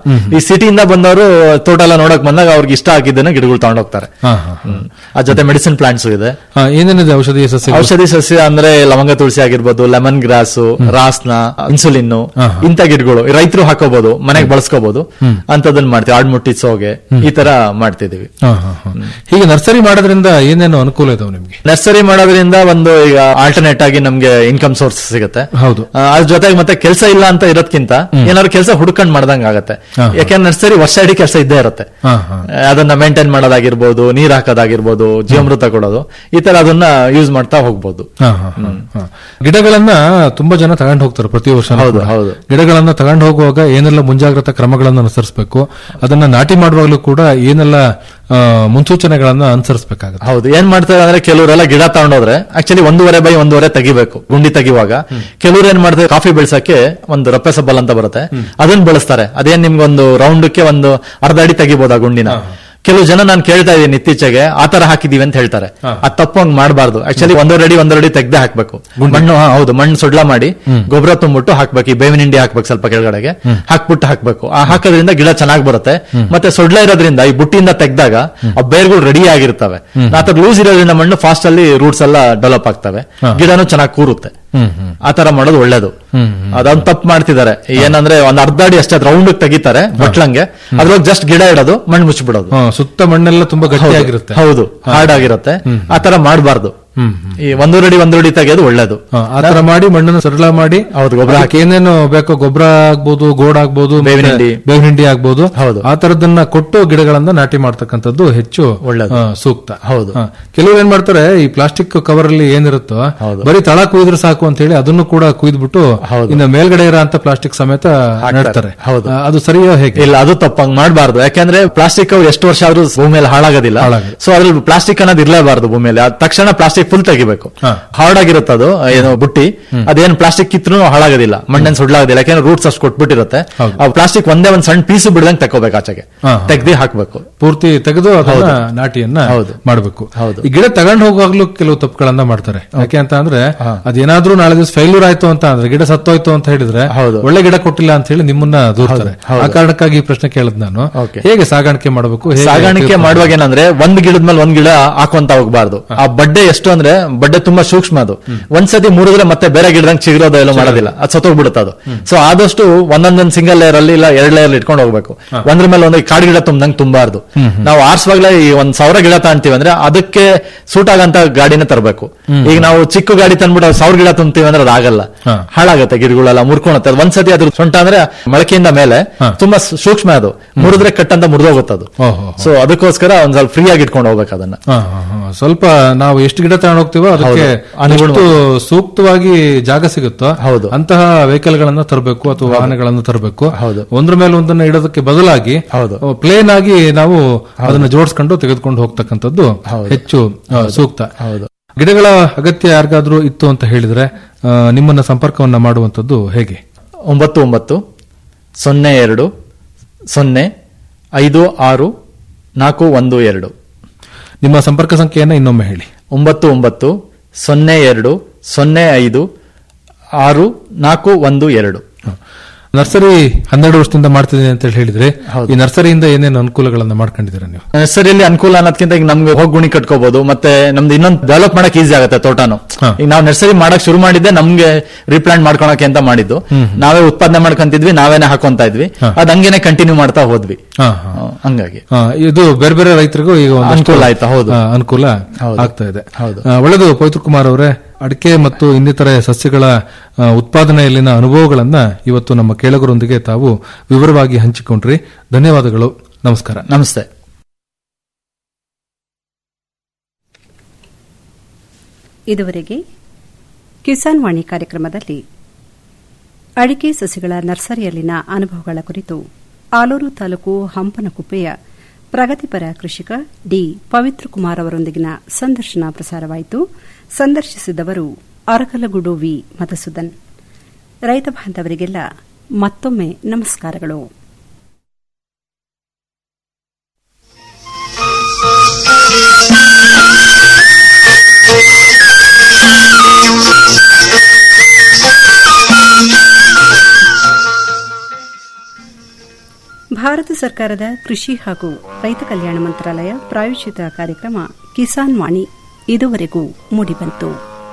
Speaker 15: ಈ ಸಿಟಿಯಿಂದ ಬಂದವರು ತೋಟ ಎಲ್ಲ ನೋಡಕ್ ಬಂದಾಗ ಅವ್ರಿಗೆ ಇಷ್ಟ ಆಗಿದ್ದನ್ನ ಗಿಡಗಳು ತಗೊಂಡೋಗ್ತಾರೆ
Speaker 14: ಹಾ, ಹಾ,
Speaker 15: ಹ್ಮ್. ಅದ್ ಜೊತೆ ಮೆಡಿಸಿನ್ ಪ್ಲಾಂಟ್ಸ್ ಇದೆ
Speaker 14: ಹಾ, ಏನೇನಿದೆ ಔಷಧೀಯ ಸಸ್ಯ
Speaker 15: ಔಷಧಿ ಸಸ್ಯ ಅಂದ್ರೆ ಲವಂಗ ತುಳಸಿ ಆಗಿರ್ಬೋದು ಲೆಮನ್ ಗ್ರಾಸ್ ರಾಸ್ನ ಇನ್ಸುಲಿನ್ ಇಂಥ ಗಿಡಗಳು ರೈತರು ಹಾಕೋಬಹುದು ಮನೆಗೆ ಬಳಸ್ಕೋಬಹುದು ಅಂತದನ್ನ ಮಾಡ್ತೀವಿ ಆಡ್ಮುಟ್ಟಿ ಸೋಗೆ ಈ ತರ ಮಾಡ್ತಿದೀವಿ
Speaker 14: ಹಾ, ಹಾ, ಹಾ. ಹೀಗೆ ನರ್ಸರಿ ಮಾಡೋದ್ರಿಂದ ಏನೇನು ಅನುಕೂಲ ಇದಾವೆ ನಿಮ್ಗೆ
Speaker 15: ನರ್ಸರಿ ಮಾಡೋದ್ರಿಂದ ಒಂದು ಈಗ ಆಲ್ಟರ್ನೇಟ್ ಆಗಿ ನಮ್ಗೆ ಇನ್ಕಮ್ ಸೋರ್ಸ್ ಸಿಗುತ್ತೆ
Speaker 14: ಹೌದು
Speaker 15: ಆ, ಅದ್ರ ಜೊತೆಗೆ ಮತ್ತೆ ಕೆಲಸ ಇಲ್ಲ ಅಂತ ಇರೋದ್ಕಿಂತ ಏನಾದ್ರು ಕೆಲಸ ಹುಡ್ಕೊಂಡ್ ಮಾಡ್ದಂಗ ಆಗತ್ತೆ
Speaker 14: ಹಾ.
Speaker 15: ಯಾಕೆಂದ್ರೆ ನರ್ಸರಿ ವರ್ಷ ಇಡೀ ಕೆಲಸ ಇದ್ದೇ ಇರುತ್ತೆ
Speaker 14: ಹಾ, ಹಾ.
Speaker 15: ಆ, ಅದನ್ನ ಮೇಂಟೈನ್ ಮಾಡೋದಾಗಿರ್ಬೋದು ನೀರ್ ಹಾಕೋದಾಗಿರ್ಬೋದು ಜೀವಮೃತ ಕೊಡೋದು ಈ ತರ ಅದನ್ನ ಯೂಸ್ ಮಾಡ್ತಾ ಹೋಗ್ಬೋದು
Speaker 14: ಹಾ, ಹಾ, ಹಾ, ಹಾ. ಗಿಡಗಳನ್ನ ತುಂಬಾ ಜನ ತಗೊಂಡು ಹೋಗ್ತಾರೆ ಪ್ರತಿ ವರ್ಷ
Speaker 15: ಹೌದು, ಹೌದು.
Speaker 14: ಗಿಡಗಳನ್ನ ತಗೊಂಡು ಹೋಗುವಾಗ ಏನೆಲ್ಲ ಮುಂಜಾಗ್ರತಾ ಕ್ರಮಗಳನ್ನು ಅನುಸರಿಸಬೇಕು ಅದನ್ನ ನಾಟಿ ಮಾಡುವಾಗಲೂ ಕೂಡ ಏನೆಲ್ಲ ಆ, ಮುನ್ಸೂಚನೆಗಳನ್ನ ಅನುಸರಿಸಬೇಕಾಗುತ್ತೆ
Speaker 15: ಹೌದು ಏನ್ ಮಾಡ್ತಾರೆ ಅಂದ್ರೆ ಕೆಲವರೆಲ್ಲ ಗಿಡ ತಗೊಂಡೋದ್ರೆ ಆಕ್ಚುಲಿ ಒಂದೂವರೆ ಬೈ ಒಂದೂವರೆ ತೆಗಿಬೇಕು ಗುಂಡಿ ತೆಗಿವಾಗ ಕೆಲವ್ರು ಏನ್ ಮಾಡ್ತಾರೆ ಕಾಫಿ ಬೆಳ್ಸಕ್ಕೆ ಒಂದು ರಪ್ಪೆ ಸಬ್ಬಲ್ ಅಂತ ಬರುತ್ತೆ ಅದನ್ನ ಬಳಸ್ತಾರೆ ಅದೇನ್ ನಿಮ್ಗೊಂದು ರೌಂಡಕ್ಕೆ ಒಂದು ಅರ್ಧ ಅಡಿ ತೆಗಿಬೋದು ಆ ಗುಂಡಿನ ಕೆಲವು ಜನ ನಾನು ಕೇಳ್ತಾ ಇದ್ದೀನಿ ಇತ್ತೀಚೆಗೆ ಆ ತರ ಹಾಕಿದೀವಿ ಅಂತ ಹೇಳ್ತಾರೆ ಅದ್ ತಪ್ಪು ಹಂಗ್ ಮಾಡಬಾರ್ದು ಆಕ್ಚುಲಿ ಒಂದೂವರೆ ಅಡಿ ಒಂದೂವರೆ ಅಡಿ ತೆಗ್ದೆ ಹಾಕ್ಬೇಕು ಮಣ್ಣು ಹಾ, ಹೌದು ಮಣ್ಣು ಸುಡ್ಲ ಮಾಡಿ ಗೊಬ್ಬರ ತುಂಬಿಟ್ಟು ಹಾಕ್ಬೇಕು ಈ ಬೇವಿನ ಹಿಂಡಿ ಹಾಕ್ಬೇಕು ಸ್ವಲ್ಪ ಕೆಳಗಡೆಗೆ ಹಾಕ್ಬಿಟ್ಟು ಹಾಕ್ಬೇಕು ಆ ಹಾಕೋದ್ರಿಂದ ಗಿಡ ಚೆನ್ನಾಗಿ ಬರುತ್ತೆ ಮತ್ತೆ ಸೊಡ್ಲ ಇರೋದ್ರಿಂದ ಈ ಬುಟ್ಟಿಯಿಂದ ತೆಗ್ದಾಗ ಆ ಬೇರ್ಗಳು ರೆಡಿ ಆಗಿರ್ತವೆ ಆತರ ಲೂಸ್ ಇರೋದ್ರಿಂದ ಮಣ್ಣು ಫಾಸ್ಟ್ ಅಲ್ಲಿ ರೂಟ್ಸ್ ಎಲ್ಲ ಡೆವಲಪ್ ಆಗ್ತವೆ ಗಿಡನು ಚೆನ್ನಾಗಿ ಕೂರುತ್ತೆ ಆ ತರ ಮಾಡೋದು ಒಳ್ಳೇದು ಅದೊಂದು ತಪ್ಪು ಮಾಡ್ತಿದ್ದಾರೆ ಏನಂದ್ರೆ ಒಂದ್ ಅರ್ಧ ಅಡಿ ಅಷ್ಟೇ ರೌಂಡ್ ತೆಗಿತಾರೆ ಬಟ್ಲಂಗೆ ಅದ್ರೊಳಗೆ ಜಸ್ಟ್ ಗಿಡ ಇಡೋದು ಮಣ್ಣು ಮುಚ್ಚಿಬಿಡೋದು
Speaker 14: ಹಾ, ಸುತ್ತ ಮಣ್ಣೆಲ್ಲ ತುಂಬಾ ಗಟ್ಟಿಯಾಗಿರುತ್ತೆ
Speaker 15: ಹೌದು ಹಾರ್ಡ್ ಆಗಿರುತ್ತೆ ಆ ತರ ಮಾಡಬಾರ್ದು ಈ ಒಂದೂವರೆ ಅಡಿ ಒಂದೂವರೆ ಅಡಿ ತೆಗೆಯೋದು ಒಳ್ಳೇದು
Speaker 14: ಹಾ, ಆ ತರ ಮಾಡಿ ಮಣ್ಣನ್ನು ಸರಳ ಮಾಡಿ
Speaker 15: ಹೌದು, ಗೊಬ್ರ
Speaker 14: ಅದಕ್ಕೆ ಏನೇನು ಬೇಕೋ ಗೊಬ್ಬರ ಆಗ್ಬೋದು ಗೋಡ್ ಆಗ್ಬೋದು
Speaker 15: ಬೇವಿನ
Speaker 14: ಮತ್ತೆ
Speaker 15: ಹಿಂಡಿ.
Speaker 14: ಬೇವಿನ ಹಿಂಡಿ ಆಗ್ಬೋದು
Speaker 15: ಹೌದು.
Speaker 14: ಆ ತರದನ್ನ ಕೊಟ್ಟು ಗಿಡಗಳನ್ನ ನಾಟಿ ಮಾಡ್ತಕ್ಕಂಥದ್ದು ಹೆಚ್ಚು
Speaker 15: ಒಳ್ಳೇದು.
Speaker 14: ಆ, ಸೂಕ್ತ
Speaker 15: ಹೌದು.
Speaker 14: ಹಾ. ಕೆಲವರು ಏನ್ ಮಾಡ್ತಾರೆ ಈ ಪ್ಲಾಸ್ಟಿಕ್ ಕವರ್ ಅಲ್ಲಿ ಏನಿರುತ್ತೋ ಬರೀ ತಳ ಕುಯ್ದ್ರೆ ಸಾಕು ಅಂತ ಹೇಳಿ ಅದನ್ನು ಕೂಡ ಕುಯ್ದ್ಬಿಟ್ಟು ಇನ್ನು ಮೇಲ್ಗಡೆ ಇರೋ ಅಂತ ಪ್ಲಾಸ್ಟಿಕ್ ಸಮೇತ ನೆಡ್ತಾರೆ
Speaker 15: ಹೌದು.
Speaker 14: ಆ, ಅದು ಸರಿಯೋ ಹೇಗೆ
Speaker 15: ಇಲ್ಲ ಅದು ತಪ್ಪಂಗ್ ಮಾಡಬಾರ್ದು ಯಾಕಂದ್ರೆ ಪ್ಲಾಸ್ಟಿಕ್ ಎಷ್ಟು ವರ್ಷ ಆದ್ರೂ ಭೂಮಿಯಲ್ಲಿ ಹಾಳಾಗೋದಿಲ್ಲ
Speaker 14: ಹಾಳಾಗಲ್ಲ.
Speaker 15: ಸೊ ಅದ್ರಲ್ಲಿ ಪ್ಲಾಸ್ಟಿಕ್ ಅನ್ನೋದು ಇರಲೇಬಾರ್ದು ಭೂಮಿಯಲ್ಲಿ ಅದ್ ತಕ್ಷಣ ಪ್ಲಾಸ್ಟಿಕ್ ಫುಲ್ ತೆಗಿಬೇಕು ಹಾರ್ಡ್ ಆಗಿರುತ್ತೆ ಅದು ಏನು ಬುಟ್ಟಿ ಅದೇನು ಪ್ಲಾಸ್ಟಿಕ್ ಕಿತ್ರೂ ಹಾಳಾಗೋದಿಲ್ಲ ಮಣ್ಣನ್ ಸುಡ್ಲಾಗೋದಿಲ್ಲ ಯಾಕಂದ್ರೆ ರೂಟ್ಸ್ ಅಷ್ಟು ಕೊಟ್ಬಿಟ್ಟಿರುತ್ತೆ ಆ ಪ್ಲಾಸ್ಟಿಕ್ ಒಂದೇ ಒಂದ್ ಸಣ್ಣ ಪೀಸು ಬಿಡ್ದಂಗ್ ತಕೋಬೇಕು ಆಚೆಗೆ
Speaker 14: ಹಾ.
Speaker 15: ತೆಗ್ದಿ ಹಾಕ್ಬೇಕು
Speaker 14: ಪೂರ್ತಿ ತೆಗೆದು ಅದನ್ನ
Speaker 15: ಹೌದು.
Speaker 14: ನಾಟಿಯನ್ನ
Speaker 15: ಹೌದು.
Speaker 14: ಮಾಡಬೇಕು
Speaker 15: ಹೌದು.
Speaker 14: ಈ ಗಿಡ ತಗೊಂಡು ಹೋಗುವಾಗ್ಲೂ ಕೆಲವು ತಪ್ಪುಗಳನ್ನ ಮಾಡ್ತಾರೆ ಯಾಕೆ ಅಂತ ಅಂದ್ರೆ ಅದೇನಾದ್ರೂ ನಾಳೆ ದಿವಸ ಫೈಲ್ಯೂರ್ ಆಯ್ತು ಅಂತ ಅಂದ್ರೆ ಗಿಡ ಸತ್ತೋಯ್ತು ಅಂತ ಹೇಳಿದ್ರೆ
Speaker 15: ಹೌದು.
Speaker 14: ಒಳ್ಳೆ ಗಿಡ ಕೊಟ್ಟಿಲ್ಲ ಅಂತ ಹೇಳಿ ನಿಮ್ಮನ್ನ ದೂರ್ತಾರೆ
Speaker 15: ಹೌದು.
Speaker 14: ಆ ಕಾರಣಕ್ಕಾಗಿ ಈ ಪ್ರಶ್ನೆ ಕೇಳದ್ ನಾನು
Speaker 15: Okay.
Speaker 14: ಹೇಗೆ ಸಾಗಾಣಿಕೆ ಮಾಡಬೇಕು ಹೇಗೆ
Speaker 15: ಸಾಗಾಣಿಕೆ
Speaker 14: ಉಪಯೋಗ
Speaker 15: ಮಾಡುವಾಗ ಏನಂದ್ರೆ ಒಂದ್ ಗಿಡದ ಮೇಲೆ ಒಂದ್ ಗಿಡ ಹಾಕೊಂತ ಹೋಗ್ಬಾರ್ದು ಆ ಬಡ್ಡೆ ಎಷ್ಟು ಅಂದ್ರೆ ಬಡ್ಡೆ ತುಂಬಾ ಸೂಕ್ಷ್ಮ ಅದು ಒಂದ್ಸತಿ ಮುರಿದ್ರೆ ಮತ್ತೆ ಬೇರೆ ಗಿಡದಂಗ್ ಚಿಗುರೋದು ಎಲ್ಲ ಮಾಡೋದಿಲ್ಲ ಅದು ಸತ್ತೋಗ್ಬಿಡುತ್ತೆ ಅದು ಸೊ ಆದಷ್ಟು ಒಂದೊಂದೊಂದ್ ಸಿಂಗಲ್ ಲೇಯರ್ ಅಲ್ಲಿ ಇಲ್ಲ ಎರಡ್ ಲೇಯರ್ ಇಟ್ಕೊಂಡು ಹೋಗ್ಬೇಕು ಒಂದ್ರ ಮೇಲೆ ಒಂದು ಕಾಡು ಗಿಡ ತುಂಬದಂಗ್ ತುಂಬಾರ್ದು ನಾವು ಆರ್ಸುವಾಗ್ಲೇ ಈ ಒಂದ್ ಸಾವಿರ ಗಿಡ ತಗೊಂತೀವಿ ಅಂದ್ರೆ ಅದಕ್ಕೆ ಸೂಟ್ ಆಗಂತ ಗಾಡಿನ ತರಬೇಕು ಈಗ ನಾವು ಚಿಕ್ಕ ಗಾಡಿ ತಂದ್ಬಿಟ್ಟು ಅದು ಸಾವಿರ ಗಿಡ ತುಂಬ್ತೀವಿ ಅಂದ್ರೆ ಅದಾಗಲ್ಲ ಹಾಳಾಗತ್ತೆ ಗಿಡಗಳೆಲ್ಲ ಮುರ್ಕೊಳತ್ತೆ ಅದು ಒಂದ್ಸತಿ ಅದ್ರ ಸೊಂಟ ಅಂದ್ರೆ ಮೊಳಕೆಯಿಂದ ಮೇಲೆ ತುಂಬಾ ಸೂ- ಸೂಕ್ಷ್ಮ ಅದು ಮುರಿದ್ರೆ ಕಟ್ ಅಂತ ಮುರಿದೋಗುತ್ತೆ ಅದು
Speaker 14: ಓಹೋ.
Speaker 15: ಸೊ ಅದಕ್ಕೋಸ್ಕರ ಒಂದ್ ಸ್ವಲ್ಪ ಫ್ರೀ ಆಗಿ ಇಟ್ಕೊಂಡು ಹೋಗ್ಬೇಕು ಅದನ್ನ
Speaker 14: ಹಾ, ಹಾ, ಹಾ. ಸ್ವಲ್ಪ ನಾವು ಎಷ್ಟು ಗಿಡ ತಗೊಂಡು ಹೋಗ್ತೀವೋ ಅದಕ್ಕೆ
Speaker 15: ಹೌದು. ಅನುಗುಣವಾಗಿ.
Speaker 14: ಎಷ್ಟು ಸೂಕ್ತವಾಗಿ ಜಾಗ ಸಿಗುತ್ತೋ
Speaker 15: ಹೌದು.
Speaker 14: ಅಂತಹ ವೆಹಿಕಲ್ ಗಳನ್ನ ತರಬೇಕು ಅಥವಾ ವಾಹನಗಳನ್ನು ತರಬೇಕು
Speaker 15: ಹೌದು.
Speaker 14: ಒಂದ್ರ ಮೇಲೆ ಒಂದನ್ನ ಇಡೋದಕ್ಕೆ ಬದಲಾಗಿ
Speaker 15: ಹೌದು.
Speaker 14: ಪ್ಲೇನ್ ಆಗಿ ನಾವು ಅದನ್ನ ಜೋಡಿಸ್ಕೊಂಡು ತೆಗೆದುಕೊಂಡು ಹೋಗ್ತಕ್ಕಂಥದ್ದು
Speaker 15: ಹೌದು.
Speaker 14: ಹೆಚ್ಚು ಆ, ಸೂಕ್ತ
Speaker 15: ಹೌದು
Speaker 14: ಗಿಡಗಳ ಅಗತ್ಯ ಯಾರಿಗಾದ್ರೂ ಇತ್ತು ಅಂತ ಹೇಳಿದ್ರೆ ಆ, ನಿಮ್ಮನ್ನ ಸಂಪರ್ಕವನ್ನ ಮಾಡುವಂತದ್ದು ಹೇಗೆ
Speaker 15: ಒಂಬತ್ತು ಒಂಬತ್ತು ಸೊನ್ನೆ ಎರಡು ಸೊನ್ನೆ ಐದು ಆರು ನಾಲ್ಕು ಒಂದು ಎರಡು
Speaker 14: ನಿಮ್ಮ ಸಂಪರ್ಕ ಸಂಖ್ಯೆಯನ್ನ ಇನ್ನೊಮ್ಮೆ ಹೇಳಿ
Speaker 15: ಒಂಬತ್ತು ಒಂಬತ್ತು ಸೊನ್ನೆ ಎರಡು ಸೊನ್ನೆ ಐದು ಆರು ನಾಲ್ಕು ಒಂದು ಎರಡು
Speaker 14: ನರ್ಸರಿ ಹನ್ನೆರಡು ವರ್ಷದಿಂದ ಮಾಡ್ತಿದ್ದೀನಿ ಅಂತ ಹೇಳಿ ಹೇಳಿದ್ರೆ ಈ ನರ್ಸರಿಯಿಂದ ಏನೇನು ಅನುಕೂಲಗಳನ್ನ ಮಾಡ್ಕೊಂಡಿದ್ದೀರಾ ನೀವು
Speaker 15: ನರ್ಸರಿಯಲ್ಲಿ ಅನುಕೂಲ ಅನ್ನೋದಕ್ಕಿಂತ ಈಗ ನಮ್ಗೆ ಹೋಗಿ ಗುಣಿ ಕಟ್ಕೋಬಹುದು ಮತ್ತೆ ನಮ್ದು ಇನ್ನೊಂದು ಡೆವಲಪ್ ಮಾಡಕ್ ಈಸಿ ಆಗುತ್ತೆ ತೋಟನು ಈಗ ನಾವು ನರ್ಸರಿ ಮಾಡಕ್ ಶುರು ಮಾಡಿದ್ದೆ ನಮ್ಗೆ ರೀಪ್ಲಾಂಟ್ ಮಾಡ್ಕೊಳಕ್ಕೆ ಅಂತ ಮಾಡಿದ್ದು ನಾವೇ ಉತ್ಪಾದನೆ ಮಾಡ್ಕೊಂತಿದ್ವಿ ನಾವೇನೆ ಹಾಕೊಂತ ಇದ್ವಿ ಅದ್ ಹಂಗೇನೆ ಕಂಟಿನ್ಯೂ ಮಾಡ್ತಾ ಹೋದ್ವಿ
Speaker 14: ಹಾ, ಹಾ.
Speaker 15: ಆ, ಹಂಗಾಗಿ
Speaker 14: ಆ, ಇದು ಬೇರೆ ಬೇರೆ ರೈತರಿಗೂ ಈಗ ಒಂದಷ್ಟು,
Speaker 15: ಅನುಕೂಲ ಆಯ್ತಾ? ಹೌದು.
Speaker 14: ಆ, ಅನುಕೂಲ
Speaker 15: ಹೌದು.
Speaker 14: ಆಗ್ತಾ ಇದೆ
Speaker 15: ಹೌದು.
Speaker 14: ಆ, ಒಳ್ಳೆಯದು ಪವಿತ್ರ ಕುಮಾರ್ ಅವರೇ ಅಡಿಕೆ ಮತ್ತು ಇನ್ನಿತರೆ ಸಸ್ಯಗಳ ಆ, ಉತ್ಪಾದನೆಯಲ್ಲಿನ ಅನುಭವಗಳನ್ನ ಇವತ್ತು ನಮ್ಮ ಕೇಳಗರೊಂದಿಗೆ ತಾವು ವಿವರವಾಗಿ ಹಂಚಿಕೊಂಡ್ರಿ ಧನ್ಯವಾದಗಳು ನಮಸ್ಕಾರ
Speaker 15: ನಮಸ್ತೆ
Speaker 1: ಇದುವರೆಗೆ ಕಿಸಾನ್ ವಾಣಿ ಕಾರ್ಯಕ್ರಮದಲ್ಲಿ ಅಡಿಕೆ ಸಸಿಗಳ ನರ್ಸರಿಯಲ್ಲಿನ ಅನುಭವಗಳ ಕುರಿತು ಆಲೂರು ತಾಲೂಕು ಹಂಪನಕುಪ್ಪೆಯ ಪ್ರಗತಿಪರ ಕೃಷಿಕ ಡಿ ಪವಿತ್ರ ಕುಮಾರ್ ಅವರೊಂದಿಗಿನ ಸಂದರ್ಶನ ಪ್ರಸಾರವಾಯಿತು ಸಂದರ್ಶಿಸಿದವರು ಅರಕಲಗೂಡು ವಿ ಮಧುಸೂದನ್ ರೈತ ಬಾಂಧವರಿಗೆಲ್ಲ ಮತ್ತೊಮ್ಮೆ ನಮಸ್ಕಾರಗಳು ಭಾರತ ಸರ್ಕಾರದ ಕೃಷಿ ಹಾಗೂ ರೈತ ಕಲ್ಯಾಣ ಮಂತ್ರಾಲಯ ಪ್ರಾಯೋಜಿತ ಕಾರ್ಯಕ್ರಮ ಕಿಸಾನ್ ವಾಣಿ ಇದುವರೆಗೂ ಮೂಡಿಬಂತು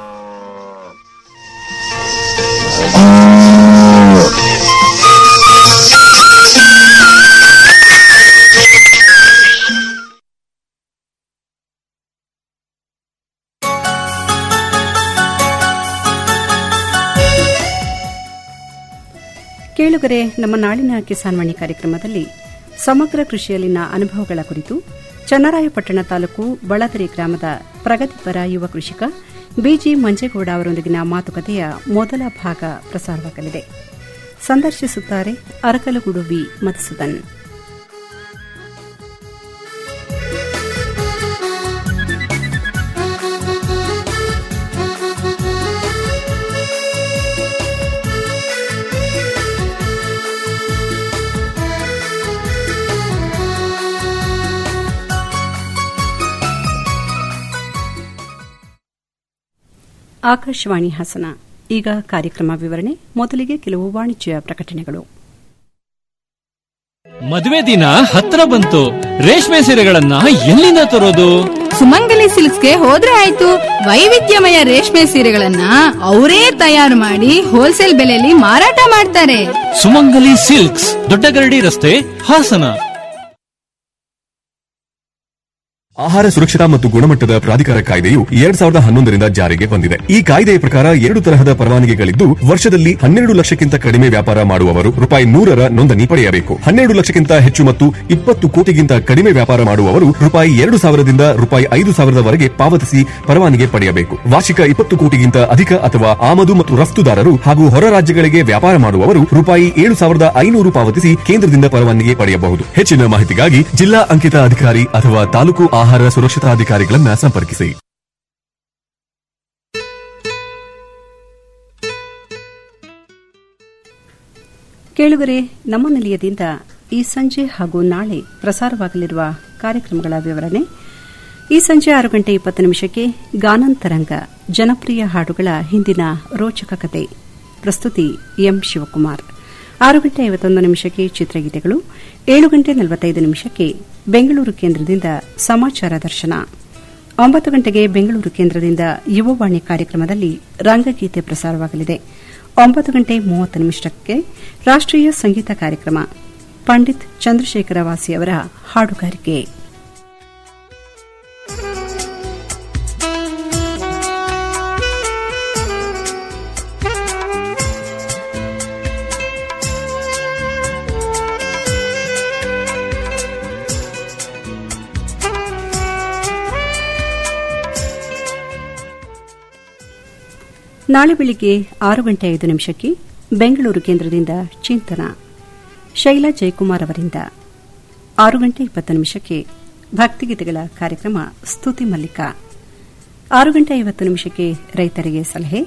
Speaker 1: ಕೇಳುಗರೆ ನಮ್ಮ ನಾಳಿನ ಕಿಸಾನ್ ವಾಣಿ ಕಾರ್ಯಕ್ರಮದಲ್ಲಿ ಸಮಗ್ರ ಕೃಷಿಯಲ್ಲಿನ ಅನುಭವಗಳ ಕುರಿತು ಚನ್ನರಾಯಪಟ್ಟಣ ತಾಲೂಕು ಬಳದರಿ ಗ್ರಾಮದ ಪ್ರಗತಿಪರ ಯುವ ಕೃಷಿಕ ಬಿಜಿ ಮಂಜೇಗೌಡ ಅವರೊಂದಿಗಿನ ಮಾತುಕತೆಯ ಮೊದಲ ಭಾಗ ಪ್ರಸಾರವಾಗಲಿದೆ ಸಂದರ್ಶಿಸುತ್ತಾರೆ ಅರಕಲಗೂಡು ವಿ ಮಧುಸೂದನ್ ಆಕಾಶವಾಣಿ ಹಾಸನ ಈಗ ಕಾರ್ಯಕ್ರಮ ವಿವರಣೆ ಮೊದಲಿಗೆ ಕೆಲವು ವಾಣಿಜ್ಯ ಪ್ರಕಟಣೆಗಳು
Speaker 16: ಮದುವೆ ದಿನ ಹತ್ರ ಬಂತು ರೇಷ್ಮೆ ಸೀರೆಗಳನ್ನ ಎಲ್ಲಿಂದ ತರೋದು
Speaker 17: ಸುಮಂಗಲಿ ಸಿಲ್ಕ್ಸ್ಗೆ ಹೋದ್ರೆ ಆಯ್ತು ವೈವಿಧ್ಯಮಯ ರೇಷ್ಮೆ ಸೀರೆಗಳನ್ನ ಅವರೇ ತಯಾರು ಮಾಡಿ ಹೋಲ್ಸೇಲ್ ಬೆಲೆಯಲ್ಲಿ ಮಾರಾಟ ಮಾಡ್ತಾರೆ
Speaker 16: ಸುಮಂಗಲಿ ಸಿಲ್ಕ್ಸ್ ದೊಡ್ಡಗರಡಿ ರಸ್ತೆ ಹಾಸನ
Speaker 18: ಆಹಾರ ಸುರಕ್ಷತಾ ಮತ್ತು ಗುಣಮಟ್ಟದ ಪ್ರಾಧಿಕಾರ ಕಾಯ್ದೆಯು ಎರಡ್ ಸಾವಿರದ ಹನ್ನೊಂದರಿಂದ ಜಾರಿಗೆ ಬಂದಿದೆ ಈ ಕಾಯ್ದೆಯ ಪ್ರಕಾರ ಎರಡು ತರಹದ ಪರವಾನಗಿಗಳಿದ್ದು ವರ್ಷದಲ್ಲಿ ಹನ್ನೆರಡು ಲಕ್ಷಕ್ಕಿಂತ ಕಡಿಮೆ ವ್ಯಾಪಾರ ಮಾಡುವವರು ರೂಪಾಯಿ ನೂರರ ನೋಂದಣಿ ಪಡೆಯಬೇಕು ಹನ್ನೆರಡು ಲಕ್ಷಕ್ಕಿಂತ ಹೆಚ್ಚು ಮತ್ತು ಇಪ್ಪತ್ತು ಕೋಟಿಗಿಂತ ಕಡಿಮೆ ವ್ಯಾಪಾರ ಮಾಡುವವರು ರೂಪಾಯಿ ಎರಡು ಸಾವಿರದಿಂದ ರೂಪಾಯಿ ಐದು ಸಾವಿರದವರೆಗೆ ಪಾವತಿಸಿ ಪರವಾನಗಿ ಪಡೆಯಬೇಕು ವಾರ್ಷಿಕ ಇಪ್ಪತ್ತು ಕೋಟಿಗಿಂತ ಅಧಿಕ ಅಥವಾ ಆಮದು ಮತ್ತು ರಫ್ತುದಾರರು ಹಾಗೂ ಹೊರ ರಾಜ್ಯಗಳಿಗೆ ವ್ಯಾಪಾರ ಮಾಡುವವರು ರೂಪಾಯಿ ಏಳು ಸಾವಿರದ ಐನೂರು ಪಾವತಿಸಿ ಕೇಂದ್ರದಿಂದ ಪರವಾನಗಿ ಪಡೆಯಬಹುದು ಹೆಚ್ಚಿನ ಮಾಹಿತಿಗಾಗಿ ಜಿಲ್ಲಾ ಅಂಕಿತ ಅಧಿಕಾರಿ ಅಥವಾ ತಾಲೂಕು ಆಹಾರ ಸುರಕ್ಷತಾ ಅಧಿಕಾರಿಗಳನ್ನ ಸಂಪರ್ಕಿಸಿ
Speaker 1: ಕೇಳುಗರೆ ನಮ್ಮ ನಿಲಯದಿಂದ ಈ ಸಂಜೆ ಹಾಗೂ ನಾಳೆ ಪ್ರಸಾರವಾಗಲಿರುವ ಕಾರ್ಯಕ್ರಮಗಳ ವಿವರಣೆ ಈ ಸಂಜೆ ಆರು ಗಂಟೆ ಇಪ್ಪತ್ತು ನಿಮಿಷಕ್ಕೆ ಗಾನಾಂತರಂಗ ಜನಪ್ರಿಯ ಹಾಡುಗಳ ಹಿಂದಿನ ರೋಚಕ ಕತೆ ಪ್ರಸ್ತುತಿ ಎಂ ಶಿವಕುಮಾರ್ ಆರು ಗಂಟೆ ಐವತ್ತೊಂದು ನಿಮಿಷಕ್ಕೆ ಚಿತ್ರಗೀತೆಗಳು ಏಳು ಗಂಟೆ ನಲವತ್ತೈದು ನಿಮಿಷಕ್ಕೆ ಬೆಂಗಳೂರು ಕೇಂದ್ರದಿಂದ ಸಮಾಚಾರ ದರ್ಶನ ಒಂಬತ್ತು ಗಂಟೆಗೆ ಬೆಂಗಳೂರು ಕೇಂದ್ರದಿಂದ ಯುವವಾಣಿ ಕಾರ್ಯಕ್ರಮದಲ್ಲಿ ರಂಗಗೀತೆ ಪ್ರಸಾರವಾಗಲಿದೆ ಒಂಬತ್ತು ಗಂಟೆ ಮೂವತ್ತು ನಿಮಿಷಕ್ಕೆ ರಾಷ್ಟೀಯ ಸಂಗೀತ ಕಾರ್ಯಕ್ರಮ ಪಂಡಿತ್ ಚಂದ್ರಶೇಖರ ವಾಸಿ ಅವರ ಹಾಡುಗಾರಿಕೆ ನಾಳೆ ಬೆಳಿಗ್ಗೆ ಆರು ಗಂಟೆ ಐದು ನಿಮಿಷಕ್ಕೆ ಬೆಂಗಳೂರು ಕೇಂದ್ರದಿಂದ ಚಿಂತನ ಶೈಲಾ ಜಯಕುಮಾರ್ ಅವರಿಂದ ಆರು ಗಂಟೆ ಇಪ್ಪತ್ತು ನಿಮಿಷಕ್ಕೆ ಭಕ್ತಿಗೀತೆಗಳ ಕಾರ್ಯಕ್ರಮ ಸ್ತುತಿ ಮಲ್ಲಿಕ ಆರು ಗಂಟೆ ಐವತ್ತು ನಿಮಿಷಕ್ಕೆ ರೈತರಿಗೆ ಸಲಹೆ